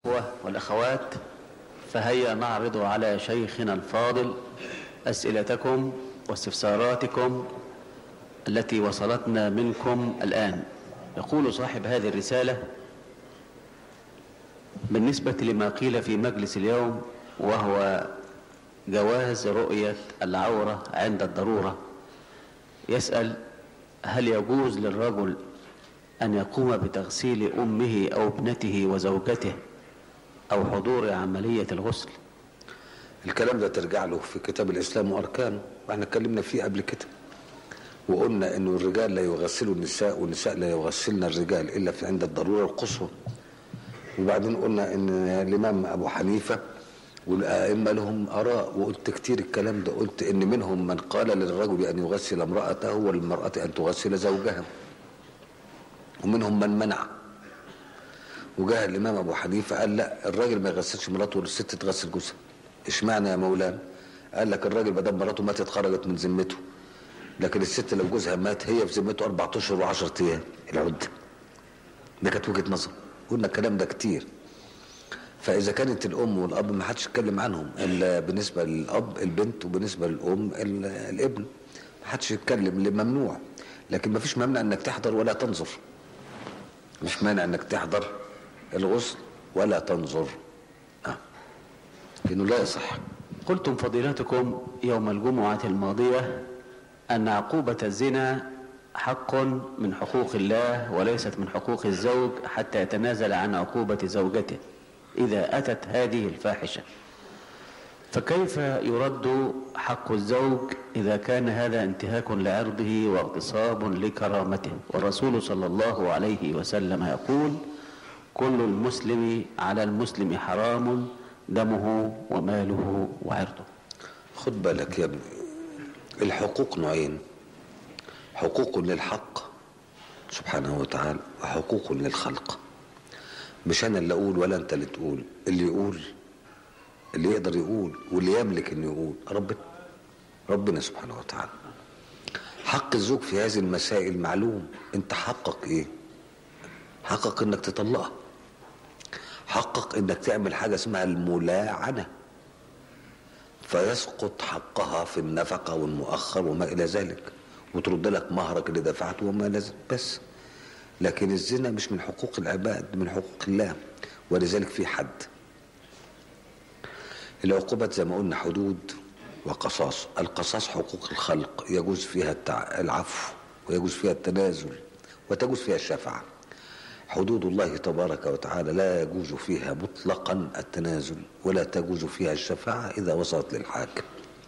والأخوات فهيا نعرض على شيخنا الفاضل أسئلتكم واستفساراتكم التي وصلتنا منكم الآن يقول صاحب هذه الرسالة بالنسبة لما قيل في مجلس اليوم وهو جواز رؤية العورة عند الضرورة يسأل هل يجوز للرجل أن يقوم بتغسيل أمه أو ابنته وزوجته أو حضور عملية الغسل الكلام ده ترجع له في كتاب الإسلام وأركانه واحنا اتكلمنا فيه قبل كده وقلنا انه الرجال لا يغسلوا النساء والنساء لا يغسلن الرجال الا في عند الضروره القصوى وبعدين قلنا ان الامام ابو حنيفه والائمه لهم اراء وقلت كتير الكلام ده قلت ان منهم من قال للرجل ان يغسل امراته وللمراه ان تغسل زوجها ومنهم من منع وجاء الامام ابو حنيفه قال لا الراجل ما يغسلش مراته والست تغسل جوزها اشمعنى يا مولانا قال لك الراجل ما دام مراته ماتت خرجت من ذمته لكن الست لو جوزها مات هي في ذمته اربع اشهر و10 ايام العده ده كانت وجهه نظر قلنا الكلام ده كتير فاذا كانت الام والاب ما حدش يتكلم عنهم الا بالنسبه للاب البنت وبالنسبه للام الابن ما حدش يتكلم اللي ممنوع لكن ما فيش ممنع انك تحضر ولا تنظر مش مانع انك تحضر الغسل ولا تنظر آه. انه لا يصح قلتم فضيلتكم يوم الجمعة الماضية أن عقوبة الزنا حق من حقوق الله وليست من حقوق الزوج حتى يتنازل عن عقوبة زوجته إذا أتت هذه الفاحشة فكيف يرد حق الزوج إذا كان هذا انتهاك لعرضه واغتصاب لكرامته والرسول صلى الله عليه وسلم يقول كل المسلم على المسلم حرام دمه وماله وعرضه خد بالك يا ابني الحقوق نوعين حقوق للحق سبحانه وتعالى وحقوق للخلق مش انا اللي اقول ولا انت اللي تقول اللي يقول اللي يقدر يقول واللي يملك انه يقول ربنا ربنا سبحانه وتعالى حق الزوج في هذه المسائل معلوم انت حقك ايه حقك انك تطلقها حقك انك تعمل حاجه اسمها الملاعنه فيسقط حقها في النفقه والمؤخر وما الى ذلك وترد لك مهرك اللي دفعته وما لازم بس لكن الزنا مش من حقوق العباد من حقوق الله ولذلك في حد العقوبات زي ما قلنا حدود وقصاص القصاص حقوق الخلق يجوز فيها التع... العفو ويجوز فيها التنازل وتجوز فيها الشفاعة حدود الله تبارك وتعالى لا يجوز فيها مطلقا التنازل ولا تجوز فيها الشفاعة إذا وصلت للحاكم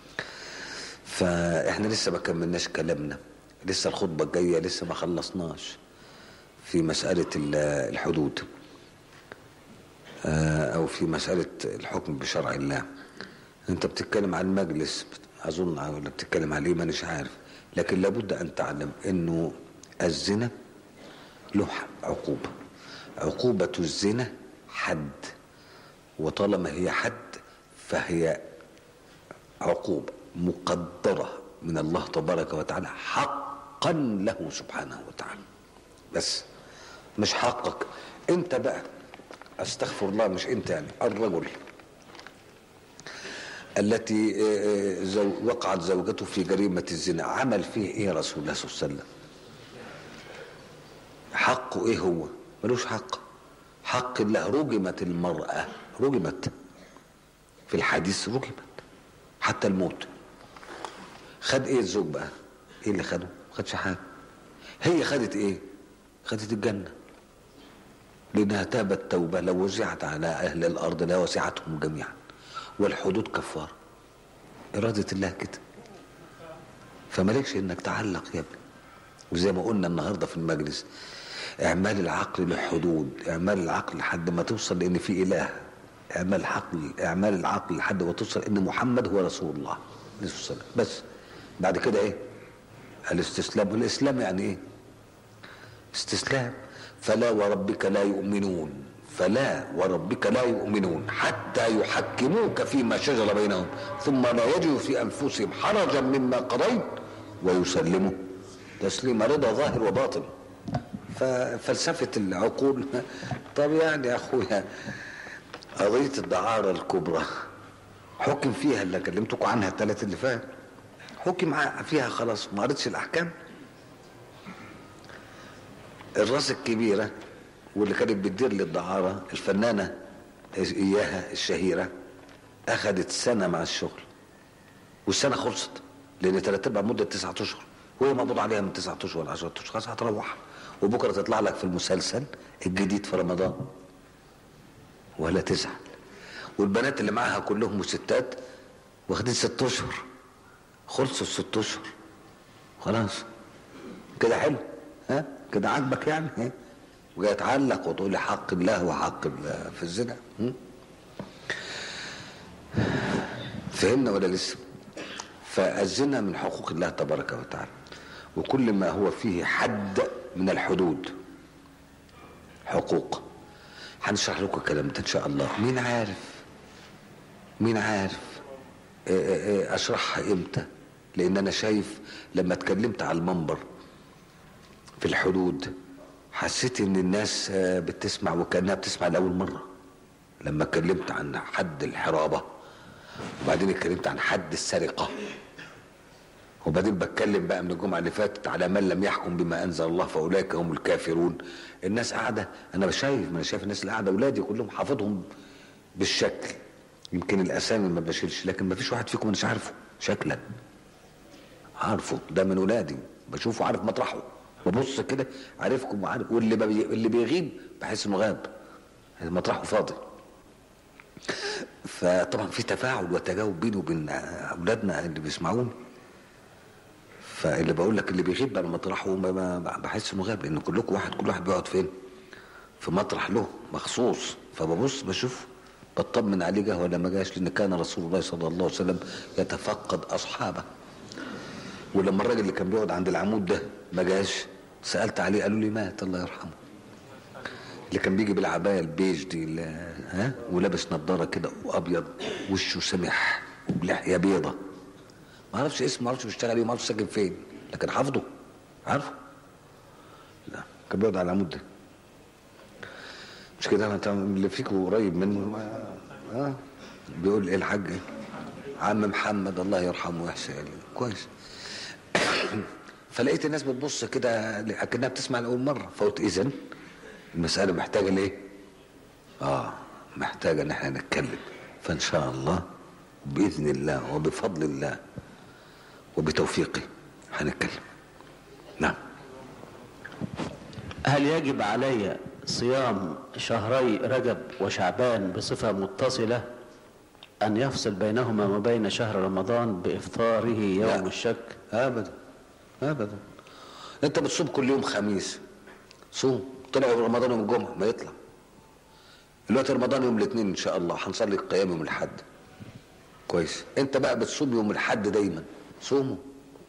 فإحنا لسه ما كملناش كلامنا لسه الخطبة الجاية لسه ما خلصناش في مسألة الحدود او في مسألة الحكم بشرع الله انت بتتكلم عن مجلس اظن ولا بتتكلم عليه مانيش عارف لكن لابد ان تعلم انه الزنا له عقوبة عقوبة الزنا حد وطالما هي حد فهي عقوبة مقدرة من الله تبارك وتعالى حقا له سبحانه وتعالى بس مش حقك انت بقى استغفر الله مش انت يعني الرجل التي زو وقعت زوجته في جريمة الزنا عمل فيه ايه رسول الله صلى الله عليه وسلم حقه ايه هو ملوش حق حق الله رجمت المرأة رجمت في الحديث رجمت حتى الموت خد ايه الزوج بقى ايه اللي خده خدش حاجة هي خدت ايه خدت الجنه لأنها تابت توبة لو وزعت على أهل الأرض لا وسعتهم جميعا والحدود كفارة إرادة الله كده فمالكش إنك تعلق يا ابني وزي ما قلنا النهاردة في المجلس إعمال العقل له حدود إعمال العقل لحد ما توصل لأن في إله إعمال العقل إعمال العقل لحد ما توصل إن محمد هو رسول الله عليه الصلاة بس بعد كده إيه الاستسلام والإسلام يعني إيه استسلام فلا وربك لا يؤمنون فلا وربك لا يؤمنون حتى يحكموك فيما شجر بينهم ثم لا يجدوا في انفسهم حرجا مما قضيت ويسلموا تسليم رضا ظاهر وباطن ففلسفه العقول طب يعني يا اخويا قضية الدعارة الكبرى حكم فيها اللي كلمتكم عنها الثلاث اللي فات حكم ع- فيها خلاص ما قريتش الأحكام الراس الكبيرة واللي كانت بتدير للدعارة الفنانة إياها الشهيرة أخذت سنة مع الشغل والسنة خلصت لأن تلات أرباع مدة تسعة أشهر وهي مقبوض عليها من تسعة أشهر ولا 10 أشهر خلاص هتروح وبكرة تطلع لك في المسلسل الجديد في رمضان ولا تزعل والبنات اللي معاها كلهم ستات واخدين ست اشهر خلصوا الست اشهر خلاص كده حلو ها كده عاجبك يعني ها وجاي تعلق وتقول لي حق الله وحق الله في الزنا هم؟ فهمنا ولا لسه فالزنا من حقوق الله تبارك وتعالى وكل ما هو فيه حد من الحدود حقوق هنشرح لكم الكلام ده ان شاء الله مين عارف مين عارف إيه إيه إيه اشرحها امتى لان انا شايف لما اتكلمت على المنبر في الحدود حسيت ان الناس آه، بتسمع وكانها بتسمع لاول مره لما اتكلمت عن حد الحرابه وبعدين اتكلمت عن حد السرقه وبعدين بتكلم بقى من الجمعه اللي فاتت على من لم يحكم بما انزل الله فاولئك هم الكافرون الناس قاعده انا شايف ما انا شايف الناس اللي قاعده اولادي كلهم حافظهم بالشكل يمكن الاسامي ما بشيلش لكن ما فيش واحد فيكم مش عارفه شكلا عارفه ده من ولادي بشوفه عارف مطرحه ببص كده عارفكم وعارف واللي بي... اللي بيغيب بحس انه غاب مطرحه فاضي فطبعا في تفاعل وتجاوب بيني وبين اولادنا اللي بيسمعوني فاللي بقول لك اللي بيغيب بقى مطرحه ما- ما- بحس انه غاب لان كلكم واحد كل واحد بيقعد فين في مطرح له مخصوص فببص بشوف بطمن عليه جه ولا ما جاش لان كان رسول الله صلى الله عليه وسلم يتفقد اصحابه ولما الراجل اللي كان بيقعد عند العمود ده ما جاش سالت عليه قالوا لي مات الله يرحمه اللي كان بيجي بالعبايه البيج دي اللي ها ولابس نظاره كده وابيض وشه سمح وبلحيه بيضه ما اعرفش اسمه ما اعرفش بيشتغل ايه ما اعرفش ساكن فين لكن حافظه عارفه لا كان بيقعد على العمود ده مش كده انت اللي فيكوا قريب منه ما- اه بيقول ايه الحاج إيه؟ عم محمد الله يرحمه ويحسن اليه كويس فلقيت الناس بتبص كده اكنها بتسمع لاول مره فقلت اذا المساله محتاجه لايه؟ اه محتاجه ان احنا نتكلم فان شاء الله باذن الله وبفضل الله وبتوفيقه هنتكلم نعم هل يجب علي صيام شهري رجب وشعبان بصفة متصلة أن يفصل بينهما وبين شهر رمضان بإفطاره يوم لا. الشك ابدا ابدا انت بتصوم كل يوم خميس صوم طلع يوم رمضان يوم الجمعه ما يطلع دلوقتي رمضان يوم الاثنين ان شاء الله هنصلي القيام يوم الاحد كويس انت بقى بتصوم يوم الاحد دايما صومه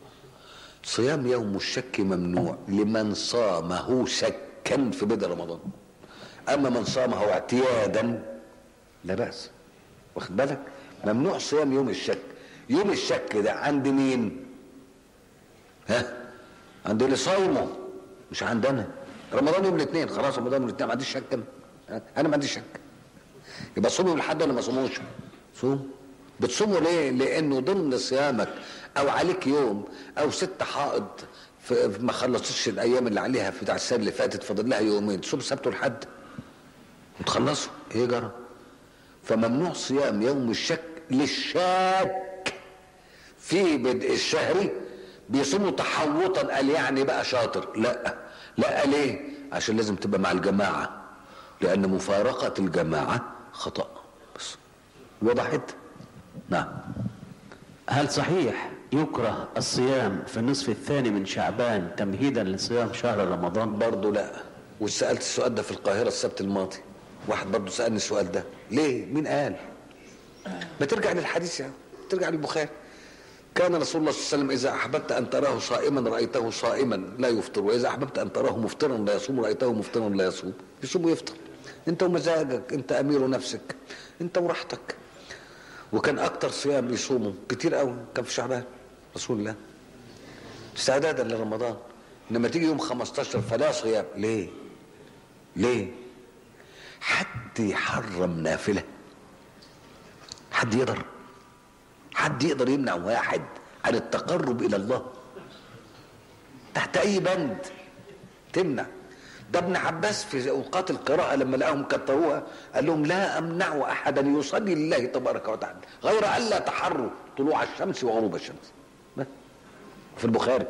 صيام يوم الشك ممنوع لمن صامه شكا في بدء رمضان اما من صامه اعتيادا لا باس واخد بالك ممنوع صيام يوم الشك يوم الشك ده عند مين ها عند اللي صايمه مش عندنا رمضان يوم الاثنين خلاص رمضان يوم الاثنين ما عنديش شك انا ها؟ انا ما عنديش شك يبقى صوم يوم الاحد ولا ما صوموش صوم بتصوموا ليه لانه ضمن صيامك او عليك يوم او ست حائض في ما خلصتش الايام اللي عليها في بتاع السنه اللي فاتت فاضل لها يومين تصوم سبت والحد وتخلصوا ايه جرى فممنوع صيام يوم الشك للشاك في بدء الشهر بيصوموا تحوطا قال يعني بقى شاطر لا لا ليه عشان لازم تبقى مع الجماعة لأن مفارقة الجماعة خطأ بس وضحت نعم هل صحيح يكره الصيام في النصف الثاني من شعبان تمهيدا لصيام شهر رمضان برضه لا وسألت السؤال ده في القاهرة السبت الماضي واحد برضه سألني السؤال ده ليه مين قال ما ترجع للحديث يعني ترجع للبخاري كان رسول الله صلى الله عليه وسلم إذا أحببت أن تراه صائما رأيته صائما لا يفطر وإذا أحببت أن تراه مفطرا لا يصوم رأيته مفطرا لا يصوم يصوم ويفطر أنت ومزاجك أنت أمير نفسك أنت وراحتك وكان أكتر صيام يصوموا كتير قوي كان في شعبان رسول الله استعدادا لرمضان لما تيجي يوم 15 فلا صيام ليه ليه حد يحرم نافله حد يقدر حد يقدر يمنع واحد عن التقرب الى الله تحت اي بند تمنع ده ابن عباس في اوقات القراءه لما لقاهم كتروها قال لهم لا امنع احدا يصلي لله تبارك وتعالى غير الا تحروا طلوع الشمس وغروب الشمس في البخاري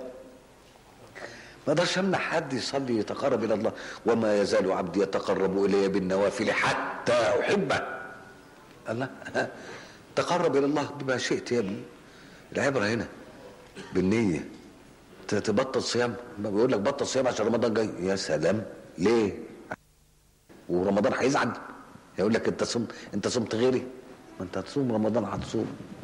ما اقدرش امنع حد يصلي يتقرب الى الله وما يزال عبدي يتقرب الي بالنوافل حتى احبه الله تقرب الى الله بما شئت يا ابني العبره هنا بالنيه تبطل صيام ما بيقول لك بطل صيام عشان رمضان جاي يا سلام ليه ورمضان هيزعل يقول لك انت صمت انت صمت غيري ما انت هتصوم رمضان هتصوم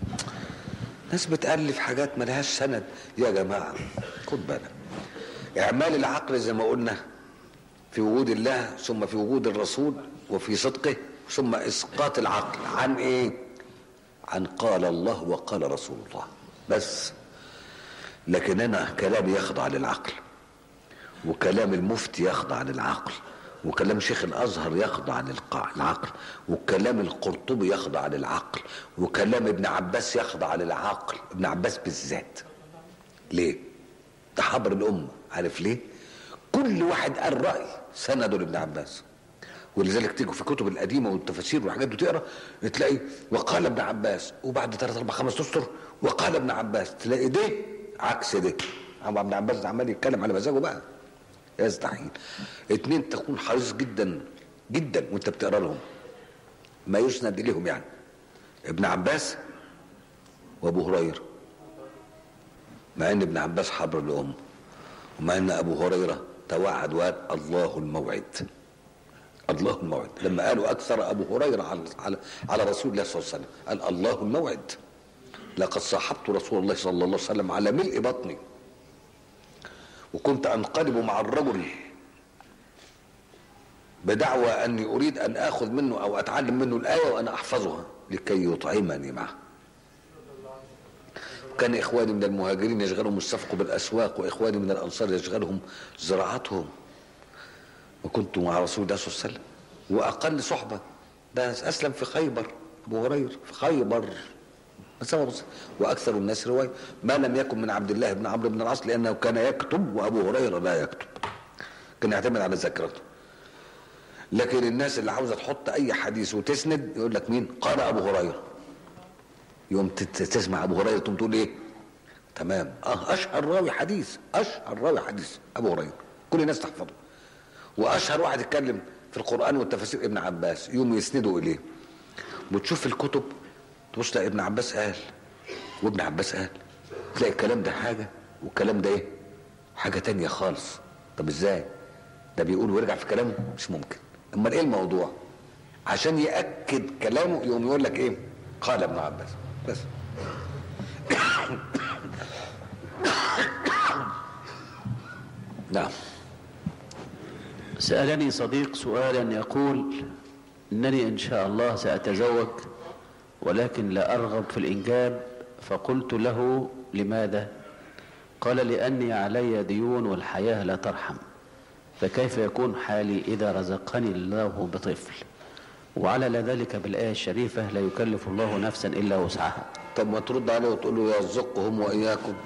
ناس بتالف حاجات ملهاش سند يا جماعه خد بالك اعمال العقل زي ما قلنا في وجود الله ثم في وجود الرسول وفي صدقه ثم اسقاط العقل عن ايه عن قال الله وقال رسول الله بس لكن انا كلامي يخضع للعقل وكلام المفتي يخضع للعقل وكلام شيخ الازهر يخضع للعقل وكلام القرطبي يخضع للعقل وكلام ابن عباس يخضع للعقل ابن عباس بالذات ليه ده حبر الامه عارف ليه كل واحد قال راي سنده لابن عباس ولذلك تيجي في الكتب القديمه والتفاسير والحاجات دي تقرا تلاقي وقال ابن عباس وبعد ثلاث اربع خمس اسطر وقال ابن عباس تلاقي ده عكس ده عم ابن عباس عمال يتكلم على مزاجه بقى يستحيل اتنين تكون حريص جدا جدا وانت بتقرا لهم ما يسند اليهم يعني ابن عباس وابو هريره مع ان ابن عباس حبر الام ومع ان ابو هريره توعد وقال الله الموعد الله الموعد لما قالوا اكثر ابو هريره على على, على رسول الله صلى الله عليه وسلم قال الله الموعد لقد صاحبت رسول الله صلى الله عليه وسلم على ملء بطني وكنت انقلب مع الرجل بدعوى اني اريد ان اخذ منه او اتعلم منه الايه وانا احفظها لكي يطعمني معه كان اخواني من المهاجرين يشغلهم السفق بالاسواق واخواني من الانصار يشغلهم زراعتهم وكنت مع رسول الله صلى الله عليه وسلم واقل صحبه ده اسلم في خيبر ابو هريره في خيبر مسافه بسيطه واكثر الناس روايه ما لم يكن من عبد الله بن عمرو بن العاص لانه كان يكتب وابو هريره لا يكتب كان يعتمد على ذاكرته لكن الناس اللي عاوزه تحط اي حديث وتسند يقول لك مين قال ابو هريره يوم تسمع ابو هريره تقوم تقول ايه تمام اه اشهر راوي حديث اشهر راوي حديث ابو هريره كل الناس تحفظه واشهر واحد يتكلم في القران والتفاسير ابن عباس يوم يسندوا اليه وتشوف في الكتب تبص تلاقي ابن عباس قال وابن عباس قال تلاقي الكلام ده حاجه والكلام ده ايه حاجه تانية خالص طب ازاي ده بيقول ويرجع في كلامه مش ممكن امال ايه الموضوع عشان ياكد كلامه يقوم يقول لك ايه قال ابن عباس بس نعم سألني صديق سؤالا يقول إنني إن شاء الله سأتزوج ولكن لا أرغب في الإنجاب فقلت له لماذا قال لأني علي ديون والحياة لا ترحم فكيف يكون حالي إذا رزقني الله بطفل وعلى ذلك بالآية الشريفة لا يكلف الله نفسا إلا وسعها طب ما ترد عليه وتقول له يرزقهم واياكم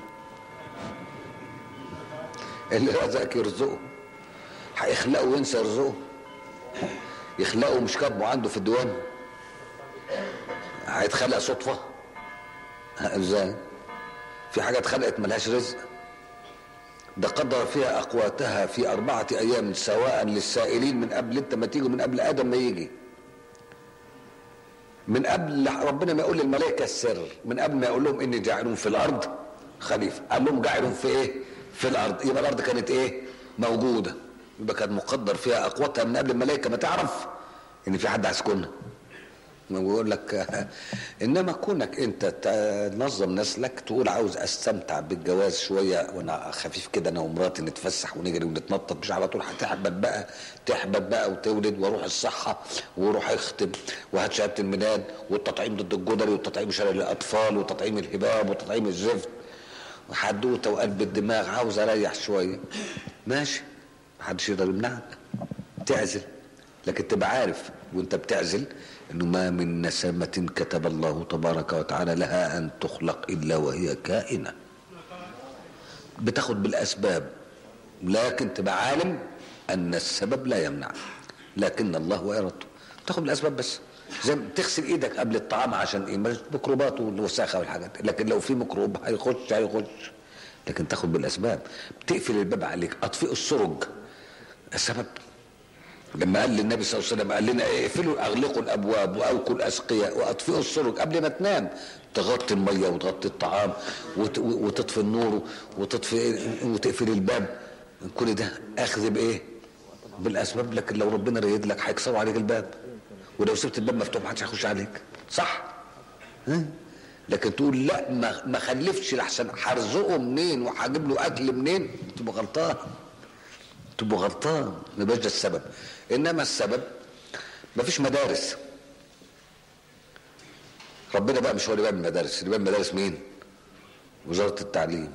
اللي رزقك يرزقه هيخلقه وينسى يرزقه يخلقه مش كاتبه عنده في الديوان هيتخلق صدفه ازاي في حاجه اتخلقت ملهاش رزق ده قدر فيها اقواتها في اربعه ايام سواء للسائلين من قبل انت ما تيجي من قبل ادم ما يجي من قبل ربنا ما يقول للملائكه السر من قبل ما يقول لهم اني جاعلون في الارض خليفه قال لهم جاعلون في ايه في الارض يبقى الارض كانت ايه موجوده يبقى كان مقدر فيها اقواتها من قبل الملائكه ما تعرف ان في حد هيسكنها ما بيقول لك انما كونك انت تنظم نسلك تقول عاوز استمتع بالجواز شويه وانا خفيف كده انا ومراتي نتفسح ونجري ونتنطط مش على طول هتحبط بقى تحبط بقى وتولد واروح الصحه واروح اختم وهات شهاده الميلاد والتطعيم ضد الجدري والتطعيم شلل الاطفال وتطعيم الهباب وتطعيم الزفت وحدوته وقلب الدماغ عاوز اريح شويه ماشي محدش يقدر يمنعك تعزل لكن تبقى عارف وانت بتعزل انه ما من نسمة كتب الله تبارك وتعالى لها ان تخلق الا وهي كائنة بتاخد بالاسباب لكن تبقى عالم ان السبب لا يمنع لكن الله هو ارادته تاخد بالاسباب بس زي ما تغسل ايدك قبل الطعام عشان ايه مش ميكروبات والوساخه والحاجات لكن لو في ميكروب هيخش هيخش لكن تاخد بالاسباب بتقفل الباب عليك اطفئوا السرج السبب لما قال للنبي صلى الله عليه وسلم قال لنا اقفلوا اغلقوا الابواب واوكوا الاسقياء واطفئوا السرج قبل ما تنام تغطي الميه وتغطي الطعام وت- وتطفي النور وتطفي وتقفل الباب كل ده اخذ بايه؟ بالاسباب لكن لو ربنا ريد لك هيكسروا عليك الباب ولو سبت الباب مفتوح محدش هيخش عليك صح؟ ها؟ لكن تقول لا ما ما خلفش لحسن هرزقه منين وهجيب له اكل منين تبقى غلطان تبقى غلطان ما يبقاش ده السبب انما السبب ما فيش مدارس ربنا بقى مش هو اللي بيعمل مدارس اللي بيعمل مدارس مين وزارة التعليم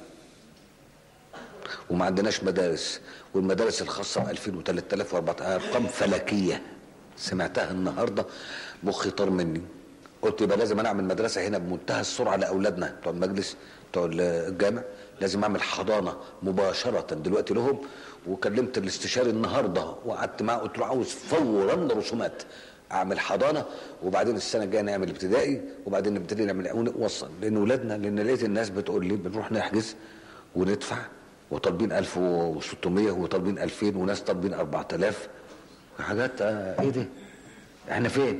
وما عندناش مدارس والمدارس الخاصة ب 2000 و 3000 و 4000 ارقام فلكية سمعتها النهاردة مخي طار مني قلت يبقى لازم انا اعمل مدرسة هنا بمنتهى السرعة لاولادنا بتوع المجلس بتوع الجامع لازم اعمل حضانة مباشرة دلوقتي لهم وكلمت الاستشاري النهارده وقعدت معاه قلت له عاوز فورا رسومات اعمل حضانه وبعدين السنه الجايه نعمل ابتدائي وبعدين نبتدي نعمل ونوصل لان ولادنا لان لقيت الناس بتقول لي بنروح نحجز وندفع وطالبين 1600 وطالبين 2000 وناس طالبين 4000 حاجات آه، ايه ده؟ احنا فين؟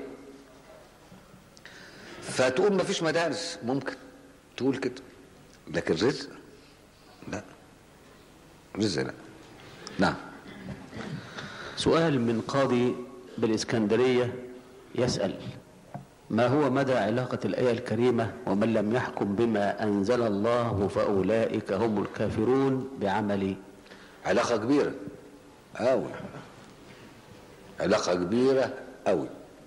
فتقول ما فيش مدارس ممكن تقول كده لكن رزق لا رزق لا نعم سؤال من قاضي بالإسكندرية يسأل ما هو مدى علاقة الآية الكريمة ومن لم يحكم بما أنزل الله فأولئك هم الكافرون بعمل علاقة كبيرة أوي علاقة كبيرة أوي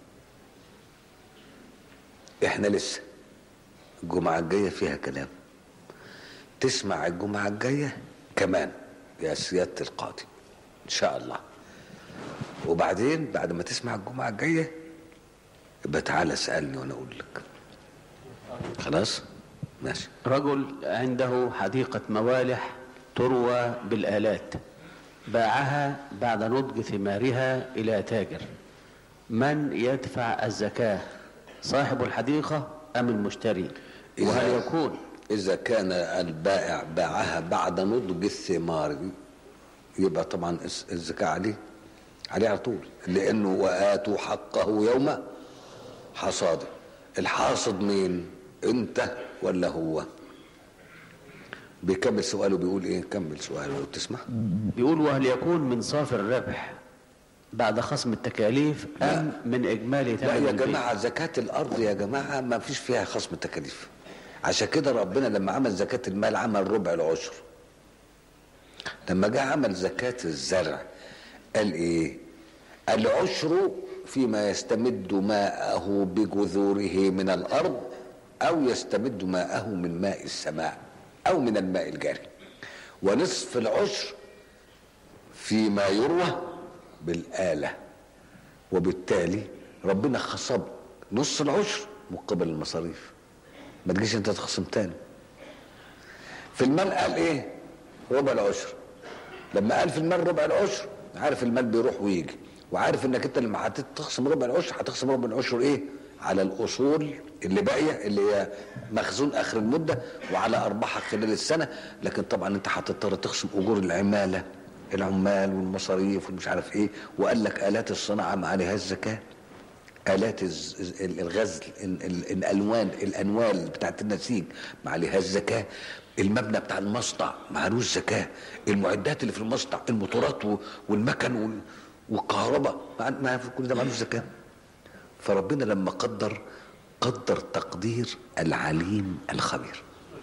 احنا لسه الجمعة الجاية فيها كلام تسمع الجمعة الجاية كمان يا سيادة القاضي إن شاء الله وبعدين بعد ما تسمع الجمعة الجاية يبقى تعالى اسألني وأنا أقول لك خلاص ماشي رجل عنده حديقة موالح تروى بالآلات باعها بعد نضج ثمارها إلى تاجر من يدفع الزكاة صاحب الحديقة أم المشتري وهل يكون إذا كان البائع باعها بعد نضج الثمار يبقى طبعا الز- الزكاة عليه عليه على طول لأنه وآتوا حقه يوم حصاده الحاصد مين أنت ولا هو بيكمل سؤاله بيقول ايه كمل سؤاله لو تسمح بيقول وهل يكون من صافي الربح بعد خصم التكاليف أم من إجمالي لا ثمن يا البيع؟ جماعة زكاة الأرض يا جماعة ما فيش فيها خصم التكاليف عشان كده ربنا لما عمل زكاة المال عمل ربع العشر لما جه عمل زكاة الزرع قال ايه العشر فيما يستمد ماءه بجذوره من الأرض أو يستمد ماءه من ماء السماء أو من الماء الجاري ونصف العشر فيما يروى بالآلة وبالتالي ربنا خصب نص العشر مقابل المصاريف ما تجيش انت تخصم تاني في المال قال ايه ربع العشر لما قال في المال ربع العشر عارف المال بيروح ويجي وعارف انك انت لما هتخصم ربع العشر هتخصم ربع العشر ايه على الاصول اللي باقيه اللي هي مخزون اخر المده وعلى ارباحك خلال السنه لكن طبعا انت هتضطر تخصم اجور العماله العمال والمصاريف والمش عارف ايه وقال لك الات الصناعه ما عليهاش زكاه آلات الز- الز- الغزل ال- ال- الألوان الأنوال بتاعت النسيج ما عليهاش زكاة المبنى بتاع المصنع ما عليهوش زكاة المعدات اللي في المصنع الموتورات و- والمكن وال- والكهرباء ما ما في كل ده ما عليهوش زكاة فربنا لما قدر قدر تقدير العليم الخبير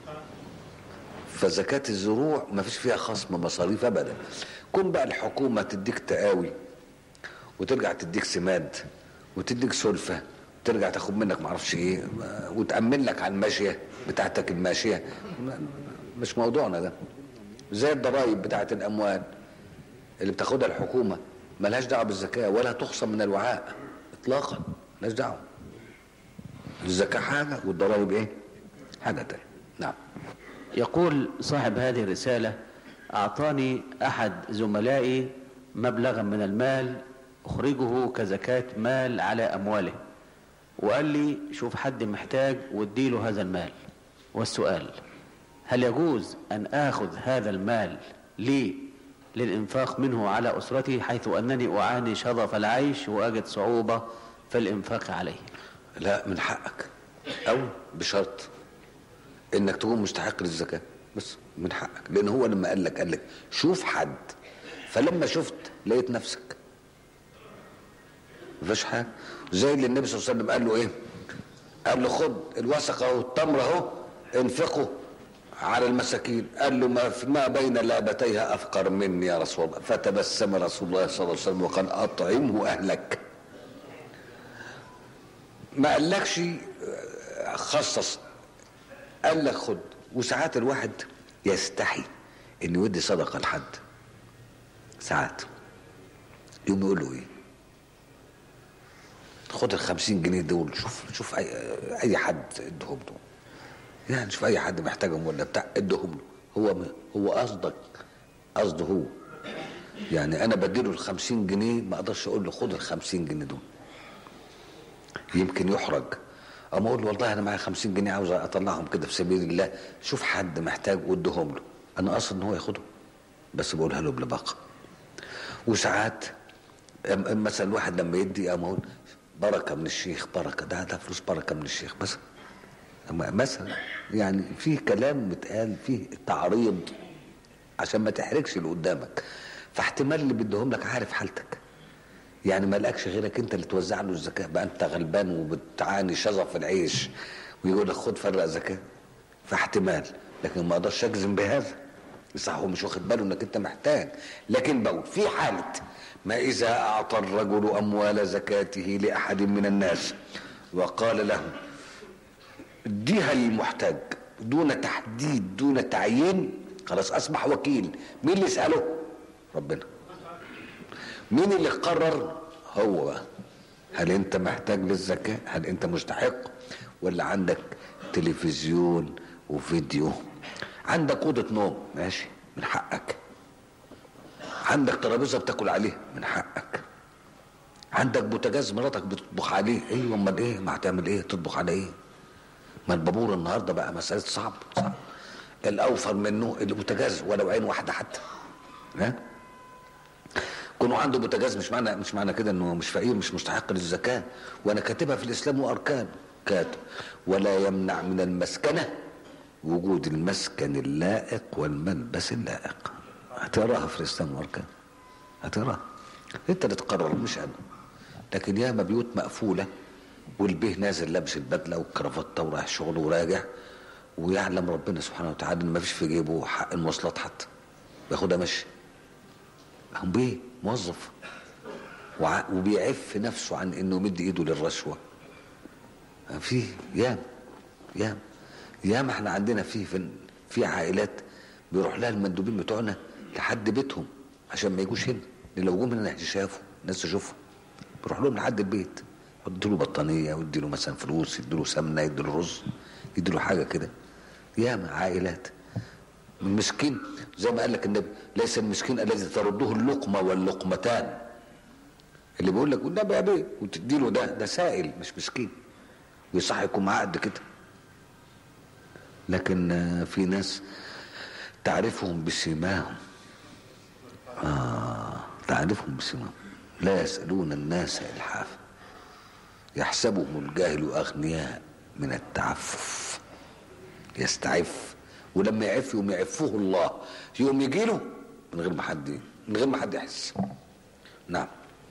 فزكاة الزروع ما فيش فيها خصم مصاريف أبدا كون بقى الحكومة تديك تقاوي وترجع تديك سماد وتديك سلفة وترجع تاخد منك معرفش ايه وتأمن لك على الماشية بتاعتك الماشية ما- مش موضوعنا ده زي الضرائب بتاعت الأموال اللي بتاخدها الحكومة ملهاش دعوه بالزكاه ولا تخصم من الوعاء اطلاقا ملهاش دعوه الزكاه حاجه والضرائب ايه حاجه تانية نعم يقول صاحب هذه الرسالة أعطاني أحد زملائي مبلغا من المال أخرجه كزكاة مال على أمواله وقال لي شوف حد محتاج واديله هذا المال والسؤال هل يجوز أن آخذ هذا المال لي للإنفاق منه على أسرتي حيث أنني أعاني شظف العيش وأجد صعوبة في الإنفاق عليه لا من حقك او بشرط انك تكون مستحق للزكاه بس من حقك لان هو لما قال لك قال لك شوف حد فلما شفت لقيت نفسك مفيش حاجه زي اللي النبي صلى الله عليه وسلم قال له ايه قال له خد الوسق اهو التمر اهو انفقه على المساكين قال له ما في ما بين لابتيها افقر مني يا رسول الله فتبسم رسول الله صلى الله عليه وسلم وقال اطعمه اهلك ما قالكش آه، خصص قال لك خد وساعات الواحد يستحي انه يدي صدقه لحد ساعات يقوم يقول له ايه خد ال 50 جنيه دول شوف شوف اي اي حد ادهم له يعني شوف اي حد محتاجهم ولا بتاع ادهم له هو م- هو قصدك قصده هو يعني انا بديله ال 50 جنيه ما اقدرش اقول له خد ال 50 جنيه دول يمكن يحرج اما اقول له والله انا معايا 50 جنيه عاوز اطلعهم كده في سبيل الله شوف حد محتاج وادهم له انا قصد ان هو ياخدهم بس بقولها له بلباقه وساعات أم- أم مثلا الواحد لما يدي اما اقول بركه من الشيخ بركه ده ده فلوس بركه من الشيخ مثلا أما مثلا يعني في كلام متقال فيه تعريض عشان ما تحرجش اللي قدامك فاحتمال اللي بيديهم لك عارف حالتك يعني ما لقاكش غيرك انت اللي توزع له الزكاه بقى انت غلبان وبتعاني شظف العيش ويقول لك خد فرق زكاه فاحتمال لكن ما اقدرش اجزم بهذا صح هو مش واخد باله انك انت محتاج لكن بقول في حاله ما اذا اعطى الرجل اموال زكاته لاحد من الناس وقال له اديها للمحتاج دون تحديد دون تعيين خلاص اصبح وكيل مين اللي يساله ربنا مين اللي قرر هو بقى هل انت محتاج للزكاة هل انت مستحق ولا عندك تلفزيون وفيديو عندك أوضة نوم ماشي من حقك عندك ترابيزة بتاكل عليها من حقك عندك بوتاجاز مراتك بتطبخ عليه ايوه امال ايه ما هتعمل ايه تطبخ على ايه ما البابور النهارده بقى مسألة صعب صعب الاوفر منه البوتاجاز ولو عين واحدة حتى ها كونه عنده بوتاجاز مش معنى مش معنى كده انه مش فقير مش مستحق للزكاه وانا كاتبها في الاسلام واركان كاتب ولا يمنع من المسكنه وجود المسكن اللائق والملبس اللائق هتقراها في الاسلام واركان هتقراها انت اللي تقرر مش انا لكن ياما بيوت مقفوله والبيه نازل لابس البدله والكرافته ورايح شغله وراجع ويعلم ربنا سبحانه وتعالى ان ما فيش في جيبه حق المواصلات حتى بياخدها مشي هم بيه موظف وع- وبيعف نفسه عن انه يمد ايده للرشوه في يام يام يام احنا عندنا في في, في عائلات بيروح لها المندوبين بتوعنا لحد بيتهم عشان ما يجوش هنا لان لو جم هنا شافوا ناس تشوفهم بيروح لهم لحد البيت يدوا له بطانيه ويدوا له مثلا فلوس يدوا له سمنه يدوا له رز يدوا له حاجه كده ياما عائلات المسكين زي ما قال لك النبي ليس المسكين الذي ترده اللقمه واللقمتان اللي بيقول لك والنبي يا بيه وتدي له ده ده سائل مش مسكين ويصح يكون معاه قد كده لكن آه، في ناس تعرفهم بسيماهم آه تعرفهم بسيماهم لا يسألون الناس إلحافا يحسبهم الجاهل أغنياء من التعفف يستعف ولما يعف يوم يعفه الله يوم يجي له من غير ما حد من غير ما حد يحس نعم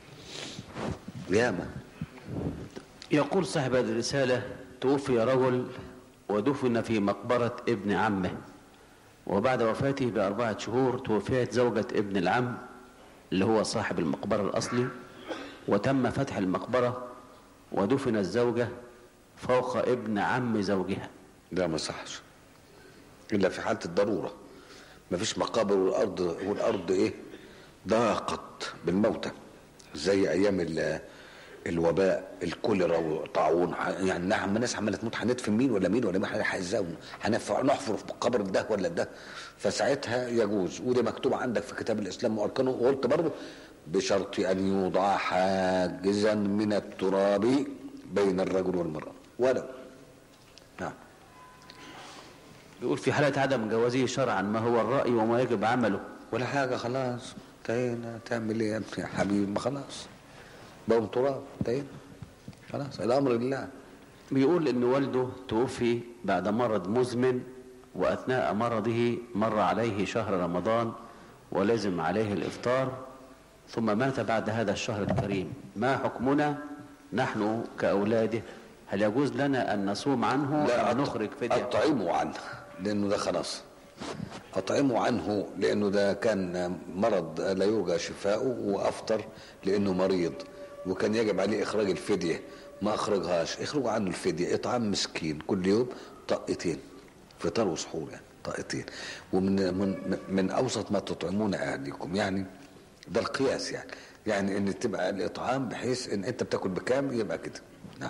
ياما يقول صاحب هذه الرسالة توفي رجل ودفن في مقبرة ابن عمه وبعد وفاته بأربعة شهور توفيت زوجة ابن العم اللي هو صاحب المقبرة الأصلي وتم فتح المقبرة ودفن الزوجة فوق ابن عم زوجها ده ما صحش الا في حاله الضروره ما فيش مقابر والارض والارض ايه ضاقت بالموتى زي ايام ال- الوباء الكوليرا والطاعون يعني نعم الناس عماله تموت هندفن مين ولا مين ولا مين ازاي هنحفر نحفر في قبر ده ولا ده فساعتها يجوز ودي مكتوب عندك في كتاب الاسلام واركانه وقلت برضه بشرط ان يوضع حاجزا من التراب بين الرجل والمراه ولو نعم بيقول في حالة عدم جوازه شرعا ما هو الرأي وما يجب عمله ولا حاجه خلاص انتهينا تعمل ايه يا ابني يا حبيبي ما خلاص بقوا تراب انتهينا خلاص الامر لله بيقول ان والده توفي بعد مرض مزمن واثناء مرضه مر عليه شهر رمضان ولزم عليه الافطار ثم مات بعد هذا الشهر الكريم ما حكمنا نحن كاولاده هل يجوز لنا ان نصوم عنه لا ام نخرج فديه اطعموا عنه لانه ده خلاص اطعموا عنه لانه ده كان مرض لا يرجى شفاؤه وافطر لانه مريض وكان يجب عليه اخراج الفديه ما اخرجهاش اخرجوا عنه الفديه اطعام مسكين كل يوم طقتين فطار وسحور يعني طقتين ومن من من اوسط ما تطعمون اهليكم يعني ده القياس يعني يعني ان تبقى الاطعام بحيث ان انت بتاكل بكام يبقى كده نعم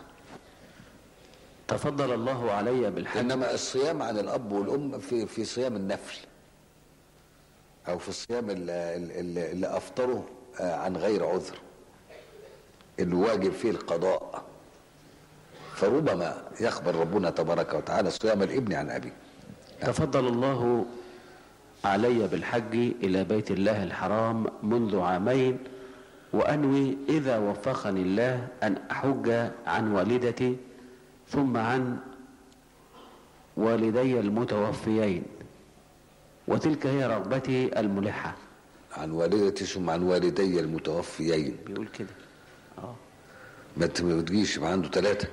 تفضل الله علي بالحج انما الصيام عن الاب والام في في صيام النفل او في الصيام اللي, اللي, اللي افطره آه، عن غير عذر الواجب فيه القضاء فربما يخبر ربنا تبارك وتعالى صيام الابن عن ابيه تفضل الله علي بالحج إلى بيت الله الحرام منذ عامين وأنوي إذا وفقني الله أن أحج عن والدتي ثم عن والدي المتوفيين وتلك هي رغبتي الملحة عن والدتي ثم عن والدي المتوفيين بيقول كده اه ما ت- ما تجيش يبقى عنده ثلاثه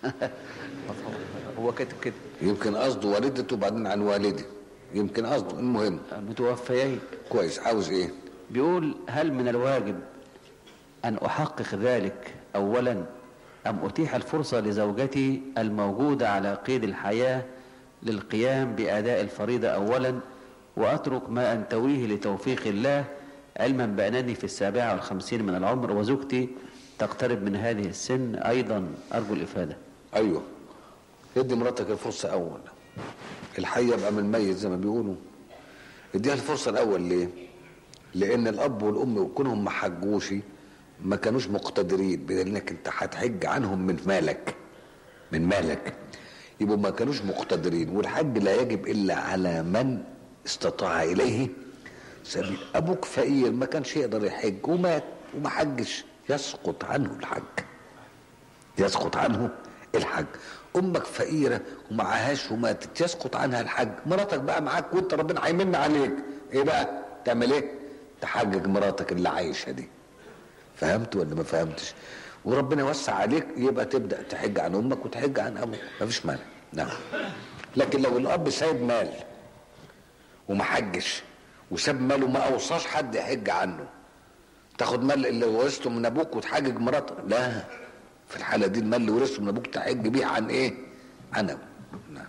هو كاتب كده يمكن قصده والدته وبعدين عن والدي يمكن قصده المهم المتوفيين كويس عاوز ايه بيقول هل من الواجب أن أحقق ذلك أولا أم أتيح الفرصة لزوجتي الموجودة على قيد الحياة للقيام بأداء الفريضة أولا وأترك ما أنتويه لتوفيق الله علما بأنني في السابعة والخمسين من العمر وزوجتي تقترب من هذه السن أيضا أرجو الإفادة ايوه ادي مراتك الفرصه اول الحي يبقى من الميت زي ما بيقولوا اديها الفرصه الاول ليه لان الاب والام كونهم ما حجوش ما كانوش مقتدرين بدليل انك انت هتحج عنهم من مالك من مالك يبقوا ما كانوش مقتدرين والحج لا يجب الا على من استطاع اليه سبيل ابوك فقير ما كانش يقدر يحج ومات وما حجش يسقط عنه الحج يسقط عنه الحج امك فقيره ومعهاش وماتت يسقط عنها الحج مراتك بقى معاك وانت ربنا هيمن عليك ايه بقى تعمل ايه تحجج مراتك اللي عايشه دي فهمت ولا ما فهمتش وربنا يوسع عليك يبقى تبدا تحج عن امك وتحج عن ابوك مفيش مانع نعم لكن لو الاب سايب مال وما حجش وساب ماله ما اوصاش حد يحج عنه تاخد مال اللي ورثته من ابوك وتحجج مراتك لا في الحاله دي المال اللي ورثته من ابوك تحج بيه عن ايه عن ابوك نعم